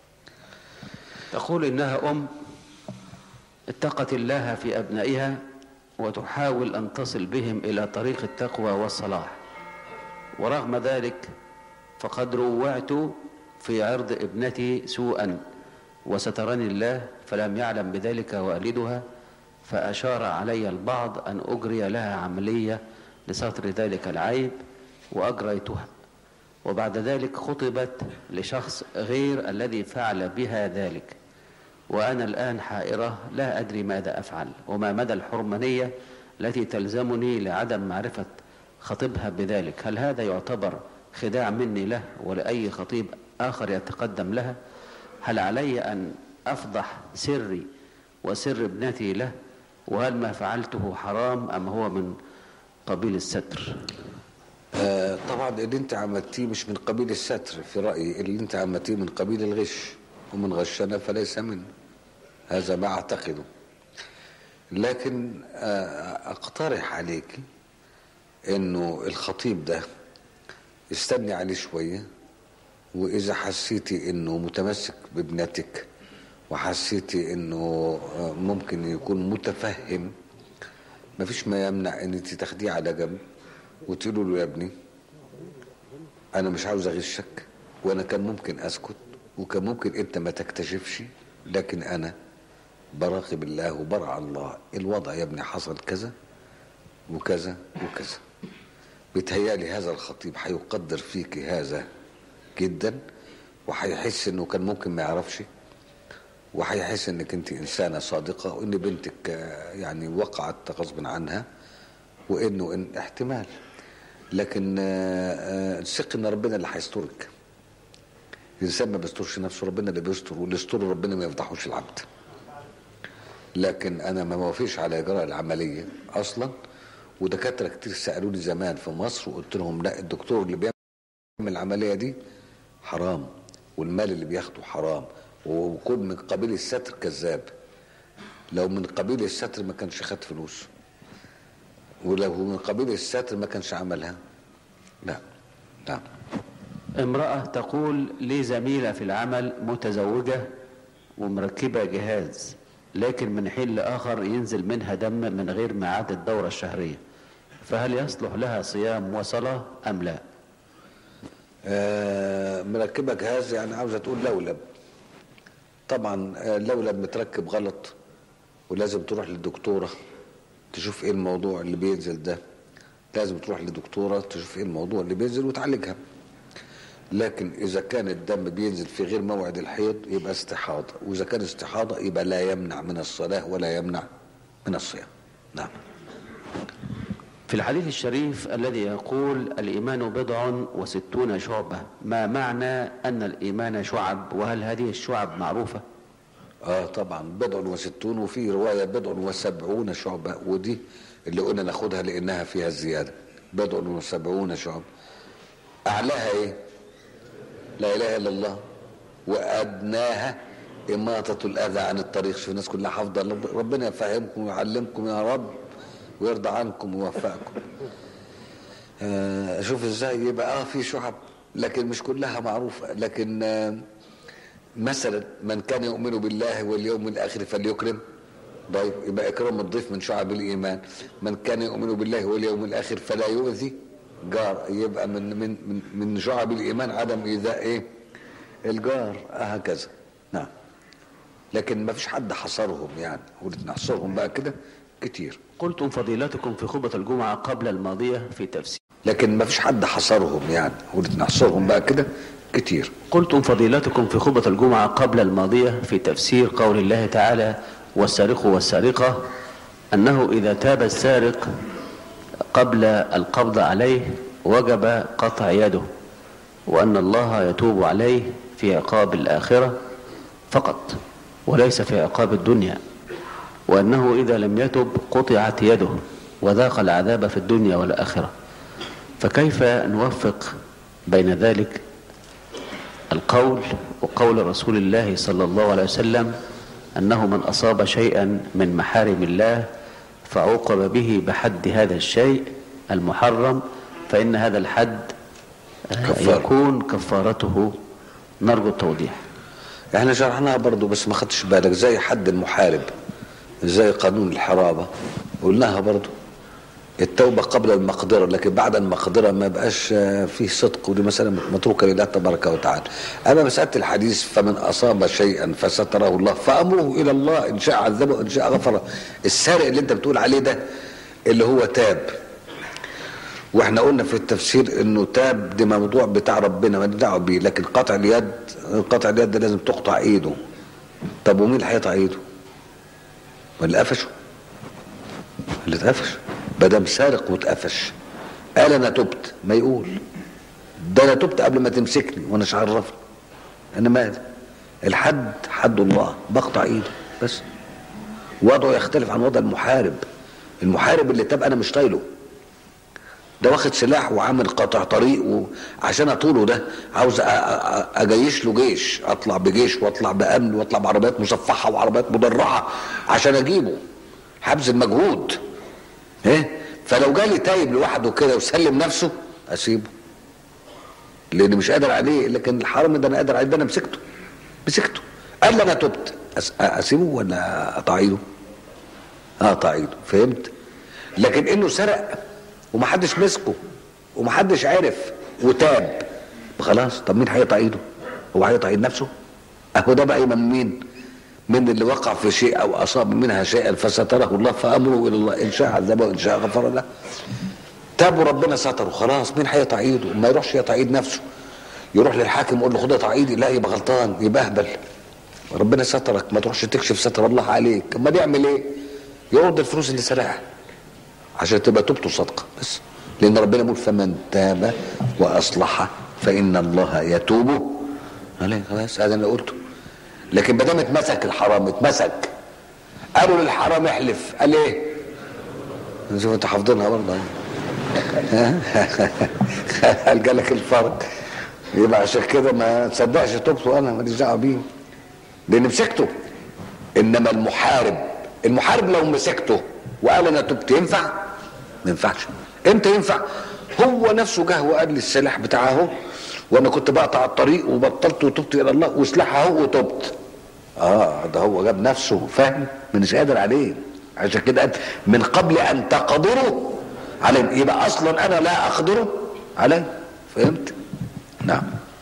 تقول إنها أم اتقت الله في أبنائها وتحاول أن تصل بهم إلى طريق التقوى والصلاح ورغم ذلك فقد روعت في عرض ابنتي سوءا وسترني الله فلم يعلم بذلك والدها فأشار علي البعض أن أجري لها عملية لستر ذلك العيب وأجريتها وبعد ذلك خطبت لشخص غير الذي فعل بها ذلك وأنا الآن حائرة لا أدري ماذا أفعل وما مدى الحرمانية التي تلزمني لعدم معرفة خطيبها بذلك هل هذا يعتبر خداع مني له ولأي خطيب آخر يتقدم لها هل علي أن أفضح سري وسر ابنتي له وهل ما فعلته حرام أم هو من قبيل الستر آه طبعا اللي انت عملتيه مش من قبيل الستر في رايي اللي انت عملتيه من قبيل الغش ومن غشنا فليس منه هذا ما اعتقده لكن آه اقترح عليك انه الخطيب ده استني عليه شويه واذا حسيتي انه متمسك بابنتك وحسيتي انه ممكن يكون متفهم مفيش ما يمنع ان انت تاخديه على جنب وتقولوا له يا ابني انا مش عاوز اغشك وانا كان ممكن اسكت وكان ممكن انت ما تكتشفش لكن انا براقب الله وبرع الله الوضع يا ابني حصل كذا وكذا وكذا بيتهيألي هذا الخطيب هيقدر فيك هذا جدا وهيحس انه كان ممكن ما يعرفش وهيحس انك انت انسانه صادقه وان بنتك آه، يعني وقعت غصب عنها وانه إن احتمال لكن آه، آه، ثق ان ربنا اللي هيسترك الانسان ما بيسترش نفسه ربنا اللي بيستر واللي يستر ربنا ما يفضحوش العبد لكن انا ما موافقش على اجراء العمليه اصلا ودكاتره كتير سالوني زمان في مصر وقلت لهم لا الدكتور اللي بيعمل العمليه دي حرام والمال اللي بياخده حرام وكل من قبيل الستر كذاب لو من قبيل الستر ما كانش خد فلوس ولو من قبيل الستر ما كانش عملها لا لا امرأة تقول لي زميلة في العمل متزوجة ومركبة جهاز لكن من حين لآخر ينزل منها دم من غير ميعاد الدورة الشهرية فهل يصلح لها صيام وصلاة أم لا آه، مركبة جهاز يعني عاوزة تقول لولب طبعا آه، اللولب متركب غلط ولازم تروح للدكتورة تشوف ايه الموضوع اللي بينزل ده لازم تروح لدكتورة تشوف ايه الموضوع اللي بينزل وتعالجها لكن اذا كان الدم بينزل في غير موعد الحيض يبقى استحاضة واذا كان استحاضة يبقى لا يمنع من الصلاة ولا يمنع من الصيام نعم في الحديث الشريف الذي يقول الإيمان بضع وستون شعبة ما معنى أن الإيمان شعب وهل هذه الشعب معروفة اه طبعا بضع وستون وفي رواية بضع وسبعون شعبة ودي اللي قلنا ناخدها لانها فيها الزيادة بضع وسبعون شعبة اعلاها ايه لا اله الا الله وادناها اماطة الاذى عن الطريق شوف الناس كلها حافظة ربنا يفهمكم ويعلمكم يا رب ويرضى عنكم ويوفقكم آه شوف ازاي يبقى اه في شعب لكن مش كلها معروفة لكن آه مثلا من كان يؤمن بالله واليوم الاخر فليكرم طيب يبقى اكرام الضيف من شعب الايمان من كان يؤمن بالله واليوم الاخر فلا يؤذي جار يبقى من من من, من شعب الايمان عدم ايذاء ايه الجار هكذا نعم لكن ما فيش حد حصرهم يعني قلت نحصرهم بقى كده كتير قلتم فضيلتكم في خطبة الجمعة قبل الماضية في تفسير لكن ما فيش حد حصرهم يعني قلت نحصرهم بقى كده كتير قلتم فضيلتكم في خطبة الجمعة قبل الماضية في تفسير قول الله تعالى والسارق والسارقة أنه إذا تاب السارق قبل القبض عليه وجب قطع يده وأن الله يتوب عليه في عقاب الآخرة فقط وليس في عقاب الدنيا وأنه إذا لم يتب قطعت يده وذاق العذاب في الدنيا والآخرة فكيف نوفق بين ذلك القول وقول رسول الله صلى الله عليه وسلم أنه من أصاب شيئا من محارم الله فعوقب به بحد هذا الشيء المحرم فإن هذا الحد كفارة. يكون كفارته نرجو التوضيح احنا شرحناها برضو بس ما خدتش بالك زي حد المحارب زي قانون الحرابة قلناها برضو التوبة قبل المقدرة لكن بعد المقدرة ما بقاش آه، فيه صدق ودي مسألة متروكة لله تبارك وتعالى أما مسألة الحديث فمن أصاب شيئا فستره الله فأمره إلى الله إن شاء عذبه إن شاء غفره السارق اللي أنت بتقول عليه ده اللي هو تاب واحنا قلنا في التفسير انه تاب ده موضوع بتاع ربنا ما دعوه بيه لكن قطع اليد قطع اليد ده لازم تقطع ايده طب ومين اللي هيقطع ايده؟ ما اللي قفشه اللي اتقفش بدم سارق واتقفش قال انا تبت ما يقول ده انا تبت قبل ما تمسكني وانا مش عرفني انا مالي الحد حد الله بقطع ايده بس وضعه يختلف عن وضع المحارب المحارب اللي تاب انا مش طايله ده واخد سلاح وعامل قطع طريق وعشان اطوله ده عاوز أ- أ- أ- اجيش له جيش اطلع بجيش واطلع بامن واطلع بعربيات مصفحه وعربيات مدرعه عشان اجيبه هبذل مجهود ايه فلو جالي تايب لوحده كده وسلم نفسه اسيبه لان مش قادر عليه لكن الحرام ده انا قادر عليه ده انا مسكته مسكته قال لي انا تبت أس- اسيبه ولا اقطع ايده اقطع ايده فهمت لكن انه سرق ومحدش مسكه ومحدش عرف وتاب خلاص طب مين هيقطع ايده هو هيقطع ايد نفسه اهو ده بقى من مين من اللي وقع في شيء او اصاب منها شيئا فستره الله فامره الى الله ان شاء عذبه وان شاء غفر له تاب وربنا ستره خلاص مين هيقطع ايده ما يروحش يقطع ايد نفسه يروح للحاكم يقول له خد اقطع ايدي لا يبقى غلطان يبقى اهبل ربنا سترك ما تروحش تكشف ستر الله عليك اما يعمل ايه يرد الفلوس اللي سرقها عشان تبقى توبته صدقه بس لان ربنا يقول فمن تاب واصلح فان الله يتوب عليه خلاص هذا اللي قلته لكن ما دام اتمسك الحرام اتمسك قالوا للحرام احلف قال ايه نشوف انت حافظينها برضه قال جالك الفرق يبقى عشان كده ما تصدقش توبته انا ماليش دعوه بيه لان مسكته انما المحارب المحارب لو مسكته وقال انا تبت ينفع ما ينفعش امتى ينفع هو نفسه جه وقال لي السلاح بتاعه اهو وانا كنت بقطع الطريق وبطلت وتبت الى الله وسلاحه اهو وتبت اه ده هو جاب نفسه فاهم مش قادر عليه عشان كده قال من قبل ان تقدروا عليه يبقى اصلا انا لا اقدر عليه فهمت نعم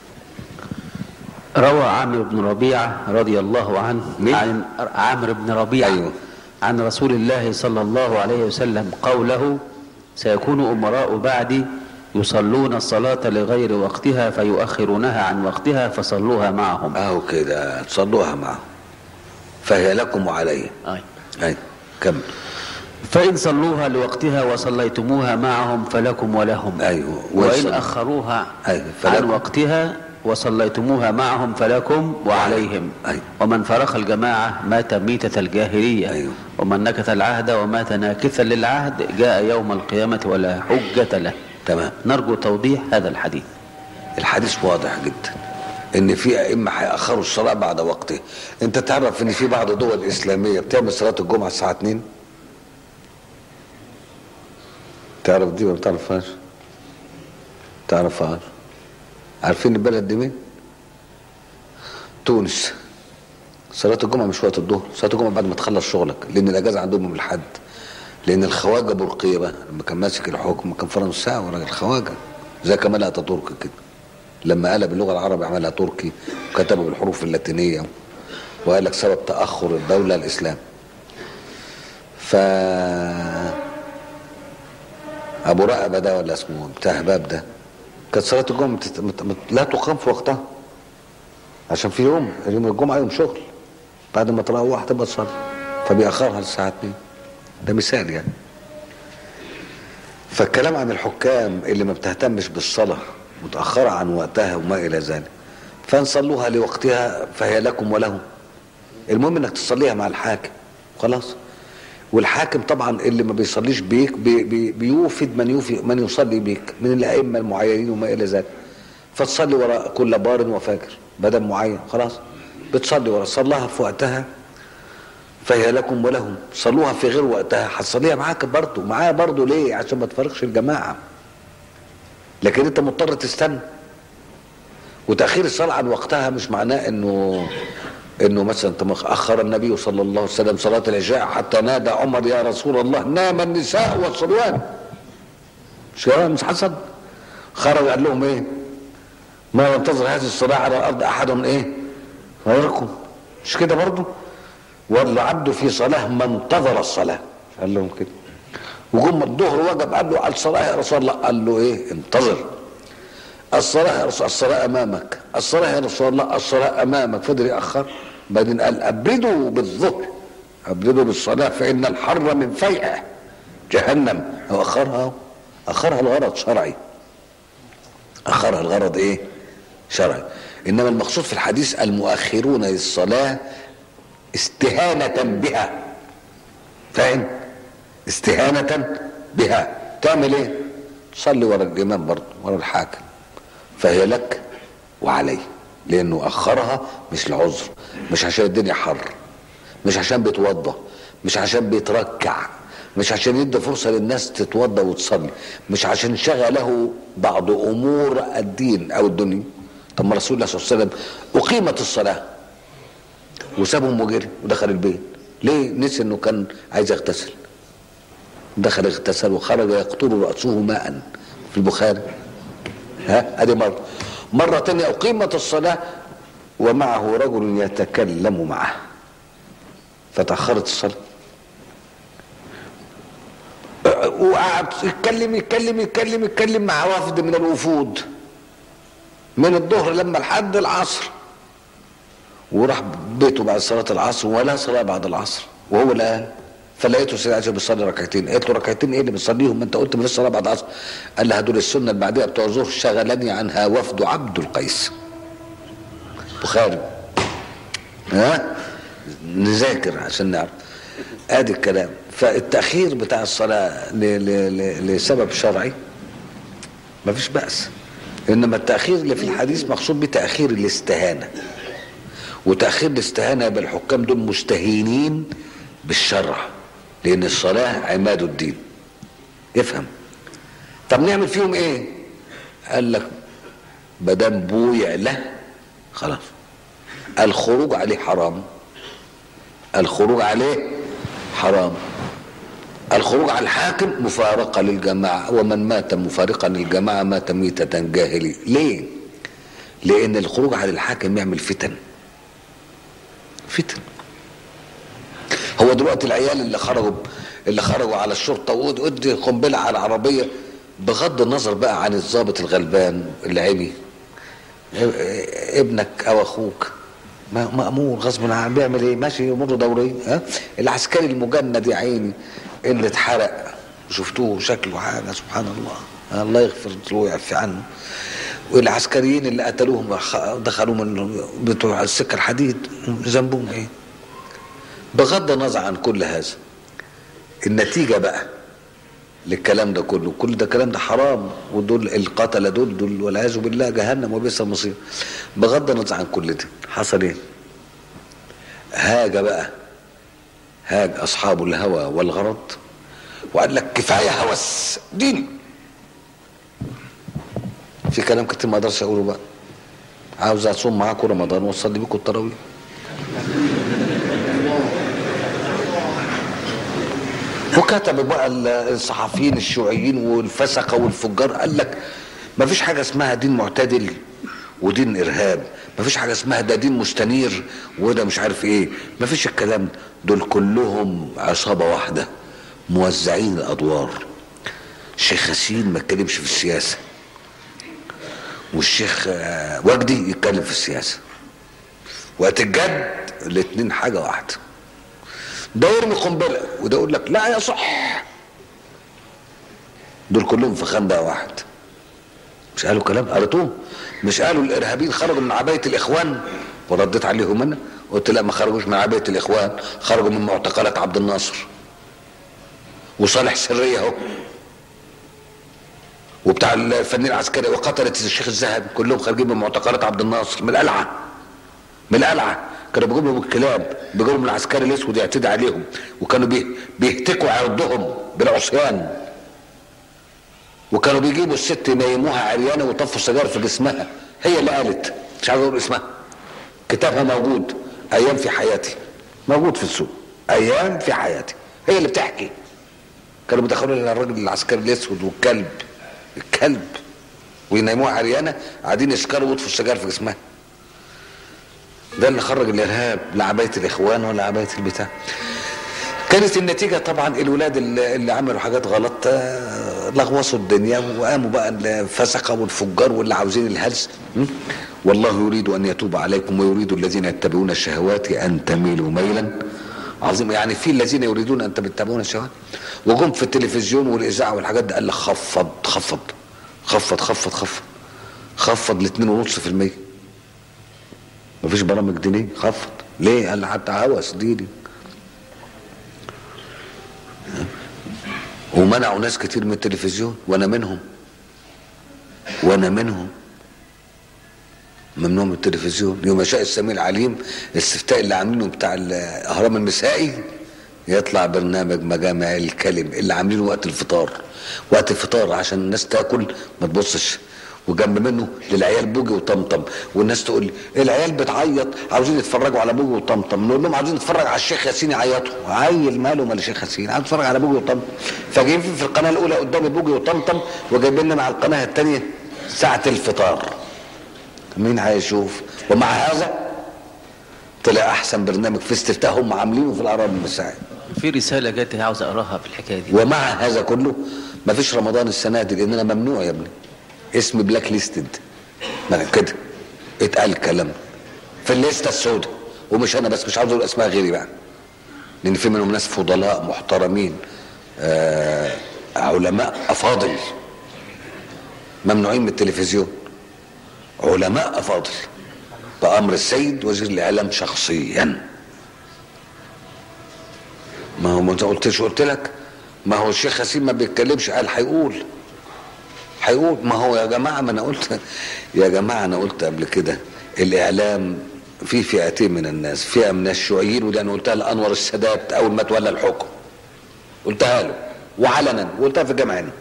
روى عامر بن ربيعة رضي الله عنه مين؟ عن عامر بن ربيعة أيوه. عن رسول الله صلى الله عليه وسلم قوله سيكون أمراء بعدي يصلون الصلاة لغير وقتها فيؤخرونها عن وقتها فصلوها معهم اهو كده تصلوها معه فهي لكم وعلي أي. اي كمل فإن صلوها لوقتها وصليتموها معهم فلكم ولهم أيوه. وإن وصل- أخروها أيوه. عن فلكم. وقتها وصليتموها معهم فلكم وعليهم أيوه. ومن فرق الجماعة مات ميتة الجاهلية أيوه. ومن نكث العهد ومات ناكثا للعهد جاء يوم القيامة ولا حجة له تمام نرجو توضيح هذا الحديث الحديث واضح جدا ان في ائمه هياخروا الصلاه بعد وقته انت تعرف ان في بعض دول اسلاميه بتعمل صلاه الجمعه الساعه 2 تعرف دي ولا ما تعرفهاش تعرفهاش عارفين البلد دي مين تونس صلاة الجمعة مش وقت الظهر صلاة الجمعة بعد ما تخلص شغلك لأن الأجازة عندهم يوم الحد لأن الخواجة بورقيبة لما كان ماسك الحكم كان فرنساوي راجل خواجة زي كمال أتاتورك كده لما قلب اللغة العربية عملها تركي وكتبه بالحروف اللاتينية وقال لك سبب تأخر الدولة الإسلام ف أبو رقبة ده ولا اسمه بتاع باب ده كانت صلاة الجمعة متت... مت... مت... لا تقام في وقتها عشان في يوم يوم الجمعة يوم شغل بعد ما تروح تبقى تصلي فبيأخرها للساعة 2 ده مثال يعني فالكلام عن الحكام اللي ما بتهتمش بالصلاة متأخرة عن وقتها وما إلى ذلك فإن صلوها لوقتها فهي لكم ولهم المهم انك تصليها مع الحاكم خلاص والحاكم طبعا اللي ما بيصليش بيك بي بي بيوفد من يوفي من يصلي بيك من الائمه المعينين وما الى ذلك فتصلي وراء كل بار وفاجر بدل معين خلاص بتصلي وراء صلاها في وقتها فهي لكم ولهم صلوها في غير وقتها هتصليها معاك برضه معايا برضه ليه عشان ما تفرقش الجماعه لكن انت مضطر تستنى وتاخير الصلاه عن وقتها مش معناه انه انه مثلا اخر النبي صلى الله عليه وسلم صلاه العشاء حتى نادى عمر يا رسول الله نام النساء والصبيان مش كده مش حصل خرج قال لهم ايه ما ينتظر هذه الصلاه على الارض احد ايه غيركم مش كده برضه والعبد في صلاه ما انتظر الصلاه قال لهم كده وجم الظهر وجب قال له الصلاه يا رسول الله قال له ايه انتظر الصلاة يا رسول الصلاة أمامك الصلاة يا رسول الله الصلاة أمامك فضل يأخر بعدين قال أبردوا بالظهر أبردوا بالصلاة فإن الحر من فيئة جهنم هو أخرها أخرها الغرض شرعي أخرها الغرض إيه شرعي إنما المقصود في الحديث المؤخرون للصلاة استهانة بها فاهم استهانة بها تعمل ايه تصلي ورا الامام برضه ورا الحاكم فهي لك وعليه لانه اخرها مش لعذر مش عشان الدنيا حر مش عشان بيتوضى مش عشان بيتركع مش عشان يدي فرصه للناس تتوضى وتصلي مش عشان شغله بعض امور الدين او الدنيا طب ما رسول الله صلى الله عليه وسلم اقيمت الصلاه وسابهم وجري ودخل البيت ليه نسي انه كان عايز يغتسل دخل اغتسل وخرج يقطر رأسه ماء في البخاري ها ادي مرة مرة تانية أقيمت الصلاة ومعه رجل يتكلم معه فتأخرت الصلاة وقعد يتكلم يتكلم يتكلم يتكلم مع وفد من الوفود من الظهر لما لحد العصر وراح بيته بعد صلاة العصر ولا صلاة بعد العصر وهو اللي قال فلقيته سيدي عائشة بيصلي ركعتين قلت له ركعتين ايه اللي بتصليهم ما انت قلت من الصلاة بعد العصر قال لها دول السنة اللي بعدها بتوع الظهر شغلني عنها وفد عبد القيس بخاري ها نذاكر عشان نعرف ادي الكلام فالتأخير بتاع الصلاة ل- ل- ل- لسبب شرعي ما فيش بأس إنما التأخير اللي في الحديث مقصود بتأخير الاستهانة وتأخير الاستهانة بالحكام دول مستهينين بالشرع لأن الصلاة عماد الدين افهم طب نعمل فيهم ايه قال لك مدام بويع له خلاص الخروج عليه حرام الخروج عليه حرام الخروج على الحاكم مفارقة للجماعة ومن مات مفارقا للجماعة مات ميتة جاهلي ليه لأن الخروج على الحاكم يعمل فتن فتن هو دلوقتي العيال اللي خرجوا اللي خرجوا على الشرطة ودي قنبلة على العربية بغض النظر بقى عن الضابط الغلبان اللي عمي ابنك او اخوك مأمور غصب عنه بيعمل ايه ماشي اموره دوريه ها العسكري المجند يا عيني اللي اتحرق شفتوه شكله حاجه سبحان الله الله يغفر له ويعفي عنه والعسكريين اللي قتلوهم دخلوا من بتوع السكه الحديد ذنبهم ايه بغض النظر عن كل هذا النتيجه بقى للكلام ده كله كل ده كلام ده حرام ودول القتله دول دول والعياذ بالله جهنم وبئس المصير بغض النظر عن كل ده حصل ايه هاج بقى هاج اصحاب الهوى والغرض وقال لك كفايه هوس ديني في كلام كتير ما اقدرش اقوله بقى عاوز اصوم معاكم رمضان واصلي بيكم التراويح وكتب بقى الصحفيين الشيوعيين والفسقه والفجار قال لك ما فيش حاجه اسمها دين معتدل ودين ارهاب ما فيش حاجه اسمها ده دين مستنير وده مش عارف ايه ما فيش الكلام دول كلهم عصابه واحده موزعين الادوار الشيخ ياسين ما يتكلمش في السياسه والشيخ وجدي يتكلم في السياسه وقت الجد الاثنين حاجه واحده ده يرمي قنبله وده يقول لك لا يا صح دول كلهم في خندق واحد مش قالوا كلام قريتوه مش قالوا الارهابيين خرجوا من عبايه الاخوان ورديت عليهم انا قلت لا ما خرجوش من عبايه الاخوان خرجوا من معتقلات عبد الناصر وصالح سريه اهو وبتاع الفنان العسكري وقتلة الشيخ الذهبي كلهم خارجين من معتقلات عبد الناصر من القلعه من القلعه كانوا بيجيبوا لهم الكلاب بيجيبوا لهم العسكري الاسود يعتدي عليهم وكانوا بيه بيهتكوا عرضهم بالعصيان وكانوا بيجيبوا الست ينيموها عريانه ويطفوا سجاير في جسمها هي اللي قالت مش عايز اقول اسمها كتابها موجود ايام في حياتي موجود في السوق ايام في حياتي هي اللي بتحكي كانوا بيدخلوا لها الراجل العسكري الاسود والكلب الكلب وينيموها عريانه قاعدين يسكروا ويطفوا السجاير في جسمها ده اللي خرج الارهاب لا عبايه الاخوان ولا عبايه البتاع كانت النتيجه طبعا الولاد اللي, اللي عملوا حاجات غلط لغوصوا الدنيا وقاموا بقى الفسقه والفجار واللي عاوزين الهلس والله يريد ان يتوب عليكم ويريد الذين يتبعون الشهوات ان تميلوا ميلا عظيم يعني في الذين يريدون ان تتبعون الشهوات وجم في التلفزيون والاذاعه والحاجات دي قال لك خفض خفض خفض خفض خفض خفض ل 2.5% مفيش برامج دينية خفض ليه قال حتى هوس ديني ومنعوا ناس كتير من التلفزيون وانا منهم وانا منهم ممنوع من التلفزيون يوم يشاء السميع العليم الاستفتاء اللي عاملينه بتاع الاهرام المسائي يطلع برنامج مجامع الكلم اللي عاملينه وقت الفطار وقت الفطار عشان الناس تاكل ما تبصش وجنب منه للعيال بوجي وطمطم والناس تقول لي العيال بتعيط عاوزين يتفرجوا على بوجي وطمطم نقول لهم عاوزين نتفرج على الشيخ ياسين يعيطوا عيل ماله مال الشيخ ياسين عاوز اتفرج على بوجي وطمطم فجايين في القناه الاولى قدامي بوجي وطمطم وجايبين لنا على القناه الثانيه ساعه الفطار مين هيشوف ومع هذا طلع احسن برنامج في استفتاء هم عاملينه في الاعراب المساعد في رسالة جت عاوز أقراها في الحكاية دي ومع هذا كله ما فيش رمضان السنه دي لاننا ممنوع يا ابني اسم بلاك ليستد ما كده اتقال الكلام في الليسته السوداء ومش انا بس مش عاوز اقول اسماء غيري بقى لان في منهم ناس فضلاء محترمين آه علماء افاضل ممنوعين من التلفزيون علماء افاضل بامر السيد وزير الاعلام شخصيا ما هو ما انت قلتش قلت لك ما هو الشيخ حسين ما بيتكلمش قال هيقول هيقول ما هو يا جماعه ما انا قلت يا جماعه انا قلت قبل كده الاعلام في فئتين من الناس فئه من الشيوعيين ودي انا قلتها لانور السادات اول ما تولى الحكم قلتها له وعلنا وقلتها في الجامعه هنا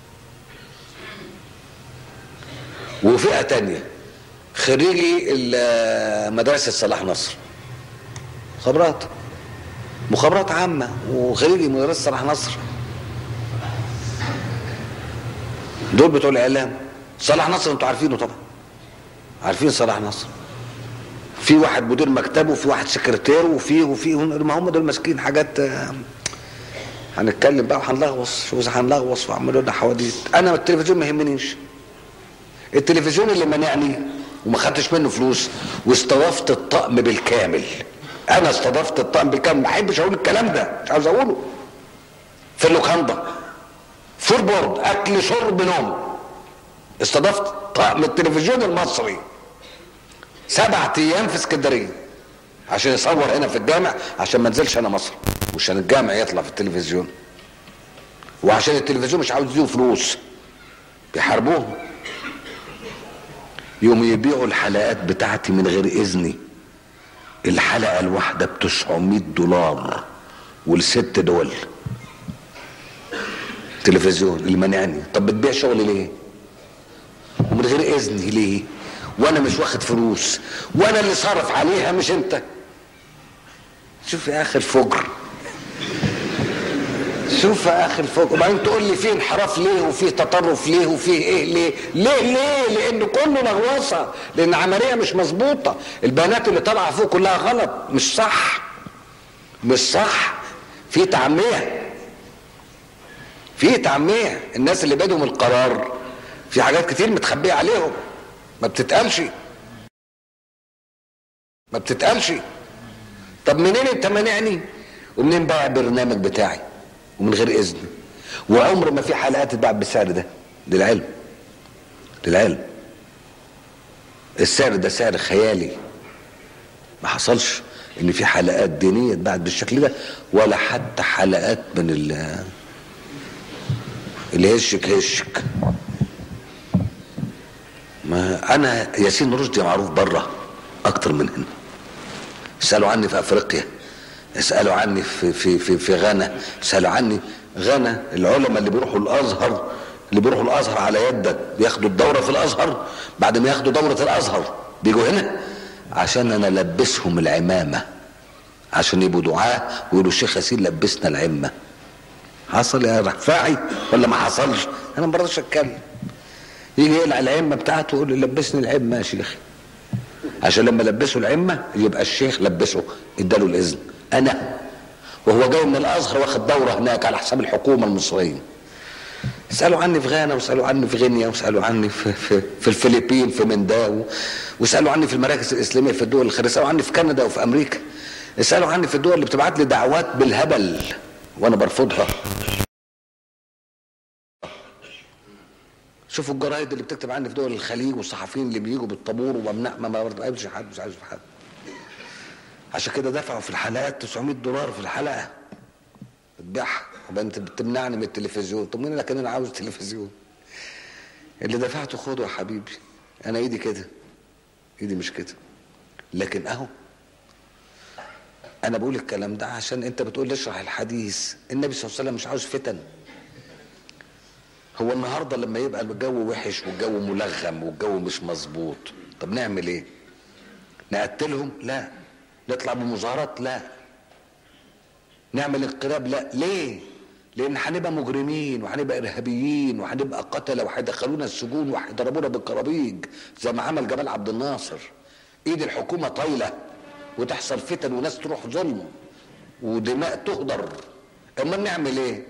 وفئه تانية خريجي ال- مدرسه صلاح نصر خبرات مخابرات عامة وخريجي مدرسة صلاح نصر دول بتوع الإعلام صلاح نصر أنتوا عارفينه طبعا عارفين صلاح نصر في واحد مدير مكتبه وفي واحد سكرتير وفي وفي ما هم دول ماسكين حاجات آه، هنتكلم بقى وهنلغوص شوف اذا هنلغوص وعملوا لنا حواديت انا التلفزيون ما يهمنيش التلفزيون اللي منعني وما خدتش منه فلوس واستضفت الطقم بالكامل انا استضفت الطقم بالكامل ما احبش اقول الكلام ده مش عاوز اقوله في اللوكاندا فول بورد اكل شرب نوم استضفت طقم التلفزيون المصري سبعة ايام في اسكندريه عشان يصور هنا في الجامع عشان ما انزلش انا مصر وعشان الجامع يطلع في التلفزيون وعشان التلفزيون مش عاوز يديله فلوس بيحاربوهم يوم يبيعوا الحلقات بتاعتي من غير اذني الحلقه الواحده ب 900 دولار والست دول تلفزيون اللي مانعني طب بتبيع شغلي ليه ومن غير اذني ليه وانا مش واخد فلوس وانا اللي صارف عليها مش انت شوف يا اخي الفجر شوف يا اخي الفجر وبعدين تقول لي فيه انحراف ليه وفيه تطرف ليه وفيه ايه ليه ليه ليه لان كله لغوصه لان عمليه مش مظبوطه البيانات اللي طالعه فوق كلها غلط مش صح مش صح في تعميه في تعميه الناس اللي بدهم القرار في حاجات كتير متخبيه عليهم ما بتتقالش ما بتتقالش طب منين انت مانعني ومنين بقى البرنامج بتاعي ومن غير اذن وعمر ما في حلقات تتباع بالسعر ده للعلم للعلم السعر ده سعر خيالي ما حصلش ان في حلقات دينيه اتباعت بالشكل ده ولا حتى حلقات من ال اللي هشك هشك ما انا ياسين رشدي معروف بره اكتر من هنا اسالوا عني في افريقيا اسالوا عني في في في, في غانا اسالوا عني غانا العلماء اللي بيروحوا الازهر اللي بيروحوا الازهر على يدك بياخدوا الدوره في الازهر بعد ما ياخدوا دوره الازهر بيجوا هنا عشان انا البسهم العمامه عشان يبقوا دعاه ويقولوا الشيخ ياسين لبسنا العمه حصل يا رفاعي ولا ما حصلش انا ما برضاش اتكلم يجي يقلع العمه بتاعته يقول لي لبسني العمه يا شيخ عشان لما لبسه العمه يبقى الشيخ لبسه اداله الاذن انا وهو جاي من الازهر واخد دوره هناك على حساب الحكومه المصريه اسالوا عني في غانا واسالوا عني في غينيا واسالوا عني في, في, في الفلبين في منداو واسالوا عني في المراكز الاسلاميه في الدول الخارجيه اسالوا عني في كندا وفي امريكا اسالوا عني في الدول اللي بتبعت لي دعوات بالهبل وانا برفضها شوفوا الجرايد اللي بتكتب عني في دول الخليج والصحفيين اللي بيجوا بالطابور وممنع ما بقابلش حد مش عايز حد عشان كده دفعوا في الحلقات 900 دولار في الحلقه بتبيعها يبقى انت بتمنعني من التلفزيون طب مين لكن انا عاوز تلفزيون اللي دفعته خده يا حبيبي انا ايدي كده ايدي مش كده لكن اهو انا بقول الكلام ده عشان انت بتقول لي اشرح الحديث النبي صلى الله عليه وسلم مش عاوز فتن هو النهارده لما يبقى الجو وحش والجو ملغم والجو مش مظبوط طب نعمل ايه نقتلهم لا نطلع بمظاهرات لا نعمل انقلاب لا ليه لان هنبقى مجرمين وهنبقى ارهابيين وهنبقى قتله وهيدخلونا السجون وهيضربونا بالكرابيج زي ما عمل جمال عبد الناصر ايد الحكومه طايله وتحصل فتن وناس تروح ظلم ودماء تهدر اما نعمل ايه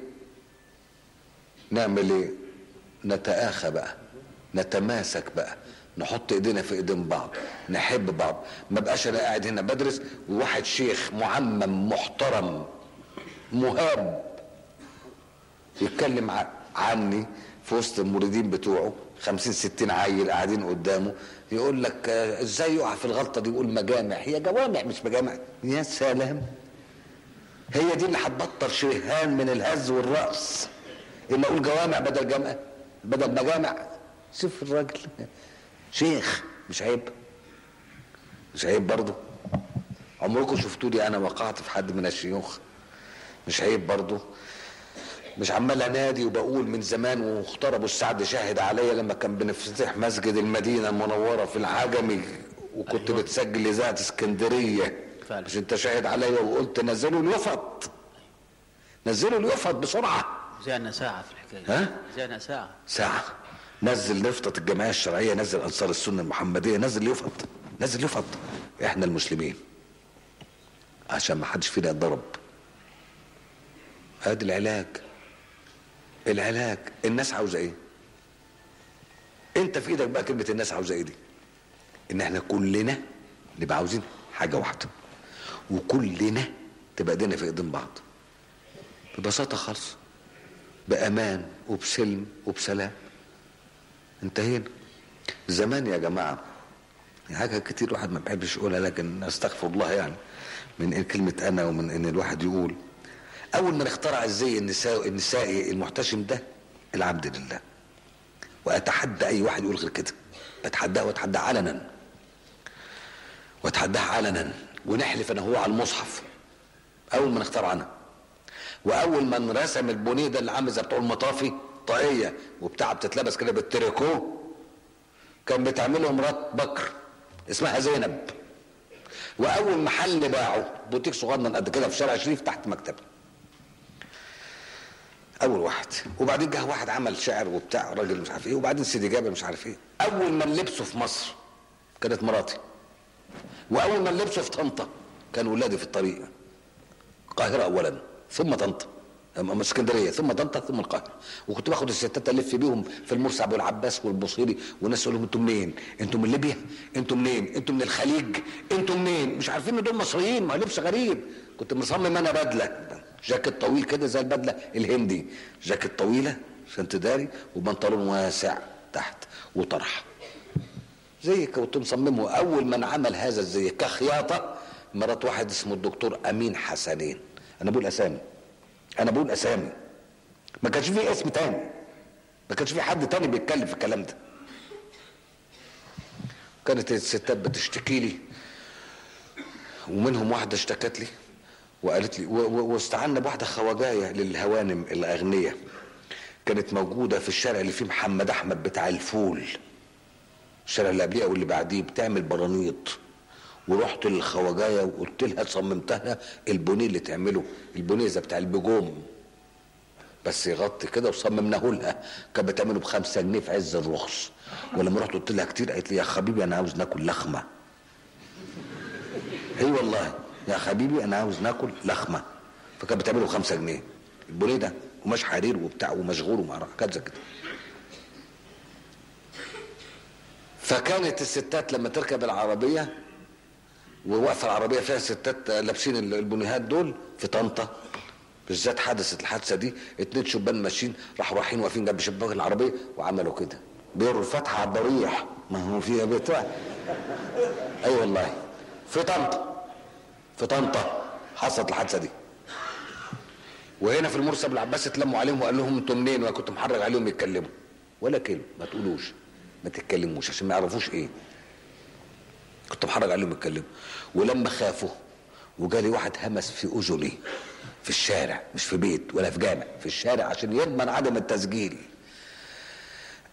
نعمل ايه نتآخى بقى نتماسك بقى نحط ايدينا في ايدين بعض نحب بعض ما بقاش انا قاعد هنا بدرس وواحد شيخ معمم محترم مهاب يتكلم ع- عني في وسط المريدين بتوعه خمسين ستين عيل قاعدين قدامه يقول لك آه، ازاي يقع في الغلطه دي يقول مجامع هي جوامع مش مجامع يا سلام هي دي اللي هتبطل شريهان من الهز والرأس اما اقول جوامع بدل جامع بدل مجامع شوف الراجل شيخ مش عيب مش عيب برضه عمركم شفتوني انا وقعت في حد من الشيوخ مش عيب برضه مش عمال انادي وبقول من زمان واختار ابو السعد شاهد عليا لما كان بنفتتح مسجد المدينه المنوره في العجمي وكنت أيوة. بتسجل اذاعه اسكندريه فعلا. مش انت شاهد عليا وقلت نزلوا اليفط نزلوا اليفط بسرعه زعنا ساعة في الحكاية ها؟ زعنا ساعة ساعة نزل نفطة الجمعية الشرعية نزل أنصار السنة المحمدية نزل يفط نزل يفط إحنا المسلمين عشان ما حدش فينا يتضرب ادي العلاج العلاج الناس عاوزة إيه أنت في إيدك بقى كلمة الناس عاوزة إيه دي إن إحنا كلنا نبقى عاوزين حاجة واحدة وكلنا تبقى ايدينا في ايدين بعض ببساطة خالص بأمان وبسلم وبسلام انتهينا زمان يا جماعة حاجة كتير واحد ما بيحبش يقولها لكن استغفر الله يعني من إن كلمة أنا ومن إن الواحد يقول أول ما اخترع الزي النساء النسائي المحتشم ده العبد لله وأتحدى أي واحد يقول غير كده بتحداه وأتحداه علنا وأتحداه علنا ونحلف أنا هو على المصحف أول ما نختار عنها واول ما رسم البونيه ده اللي عامل زي بتوع المطافي طاقيه وبتاع بتتلبس كده بالتريكو كان بتعمله مرات بكر اسمها زينب واول محل باعه بوتيك صغنن قد كده في شارع شريف تحت مكتبه اول واحد وبعدين جه واحد عمل شعر وبتاع راجل مش عارف ايه وبعدين سيدي جابر مش عارف ايه اول من لبسه في مصر كانت مراتي واول من لبسه في طنطا كان ولادي في الطريق القاهرة أولا ثم طنطا أما اسكندرية ثم طنطا ثم القاهرة وكنت باخد الستات ألف بيهم في المرسى أبو العباس والبصيري والناس يقول لهم أنتم منين؟ أنتم من ليبيا؟ أنتم منين؟ أنتم من الخليج؟ أنتم منين؟ مش عارفين إن دول مصريين ما لبس غريب كنت مصمم أنا بدلة جاكيت طويل كده زي البدلة الهندي جاكيت طويلة عشان تداري وبنطلون واسع تحت وطرحه زي كنت مصممه اول من عمل هذا الزي كخياطه مرات واحد اسمه الدكتور امين حسنين انا بقول اسامي انا بقول اسامي ما كانش فيه اسم تاني ما كانش فيه حد تاني بيتكلم في الكلام ده كانت الستات بتشتكي لي ومنهم واحده اشتكت لي وقالت لي و- و- واستعنا بواحده خواجايه للهوانم الاغنياء كانت موجوده في الشارع اللي فيه محمد احمد بتاع الفول الشارع اللي قبليه او اللي بعديه بتعمل برانيط ورحت للخواجايه وقلت لها صممتها البونيه اللي تعمله البونيه زي بتاع البجوم بس يغطي كده وصممناه لها كانت بتعمله بخمسة جنيه في عز الرخص ولما رحت قلت لها كتير قالت لي يا حبيبي انا عاوز ناكل لخمه اي والله يا حبيبي انا عاوز ناكل لخمه فكانت بتعمله بخمسة جنيه البونيه ده قماش حرير وبتاع ومشغول وما اعرف حاجات زي كده فكانت الستات لما تركب العربيه وواقفه العربيه فيها ستات لابسين البنيهات دول في طنطا بالذات حدثت الحادثه دي اتنين شبان ماشيين راحوا رايحين واقفين جنب شباك العربيه وعملوا كده بيروا الفتحه على الضريح ما هو فيها بتاع اي أيوة والله في طنطا في طنطا حصلت الحادثه دي وهنا في المرسى بالعباس اتلموا عليهم وقال لهم انتوا منين وانا كنت محرج عليهم يتكلموا ولا كلمه ما تقولوش ما تتكلموش عشان ما يعرفوش ايه كنت محرج عليهم يتكلموا ولما خافوا وجالي واحد همس في اذني في الشارع مش في بيت ولا في جامع في الشارع عشان يضمن عدم التسجيل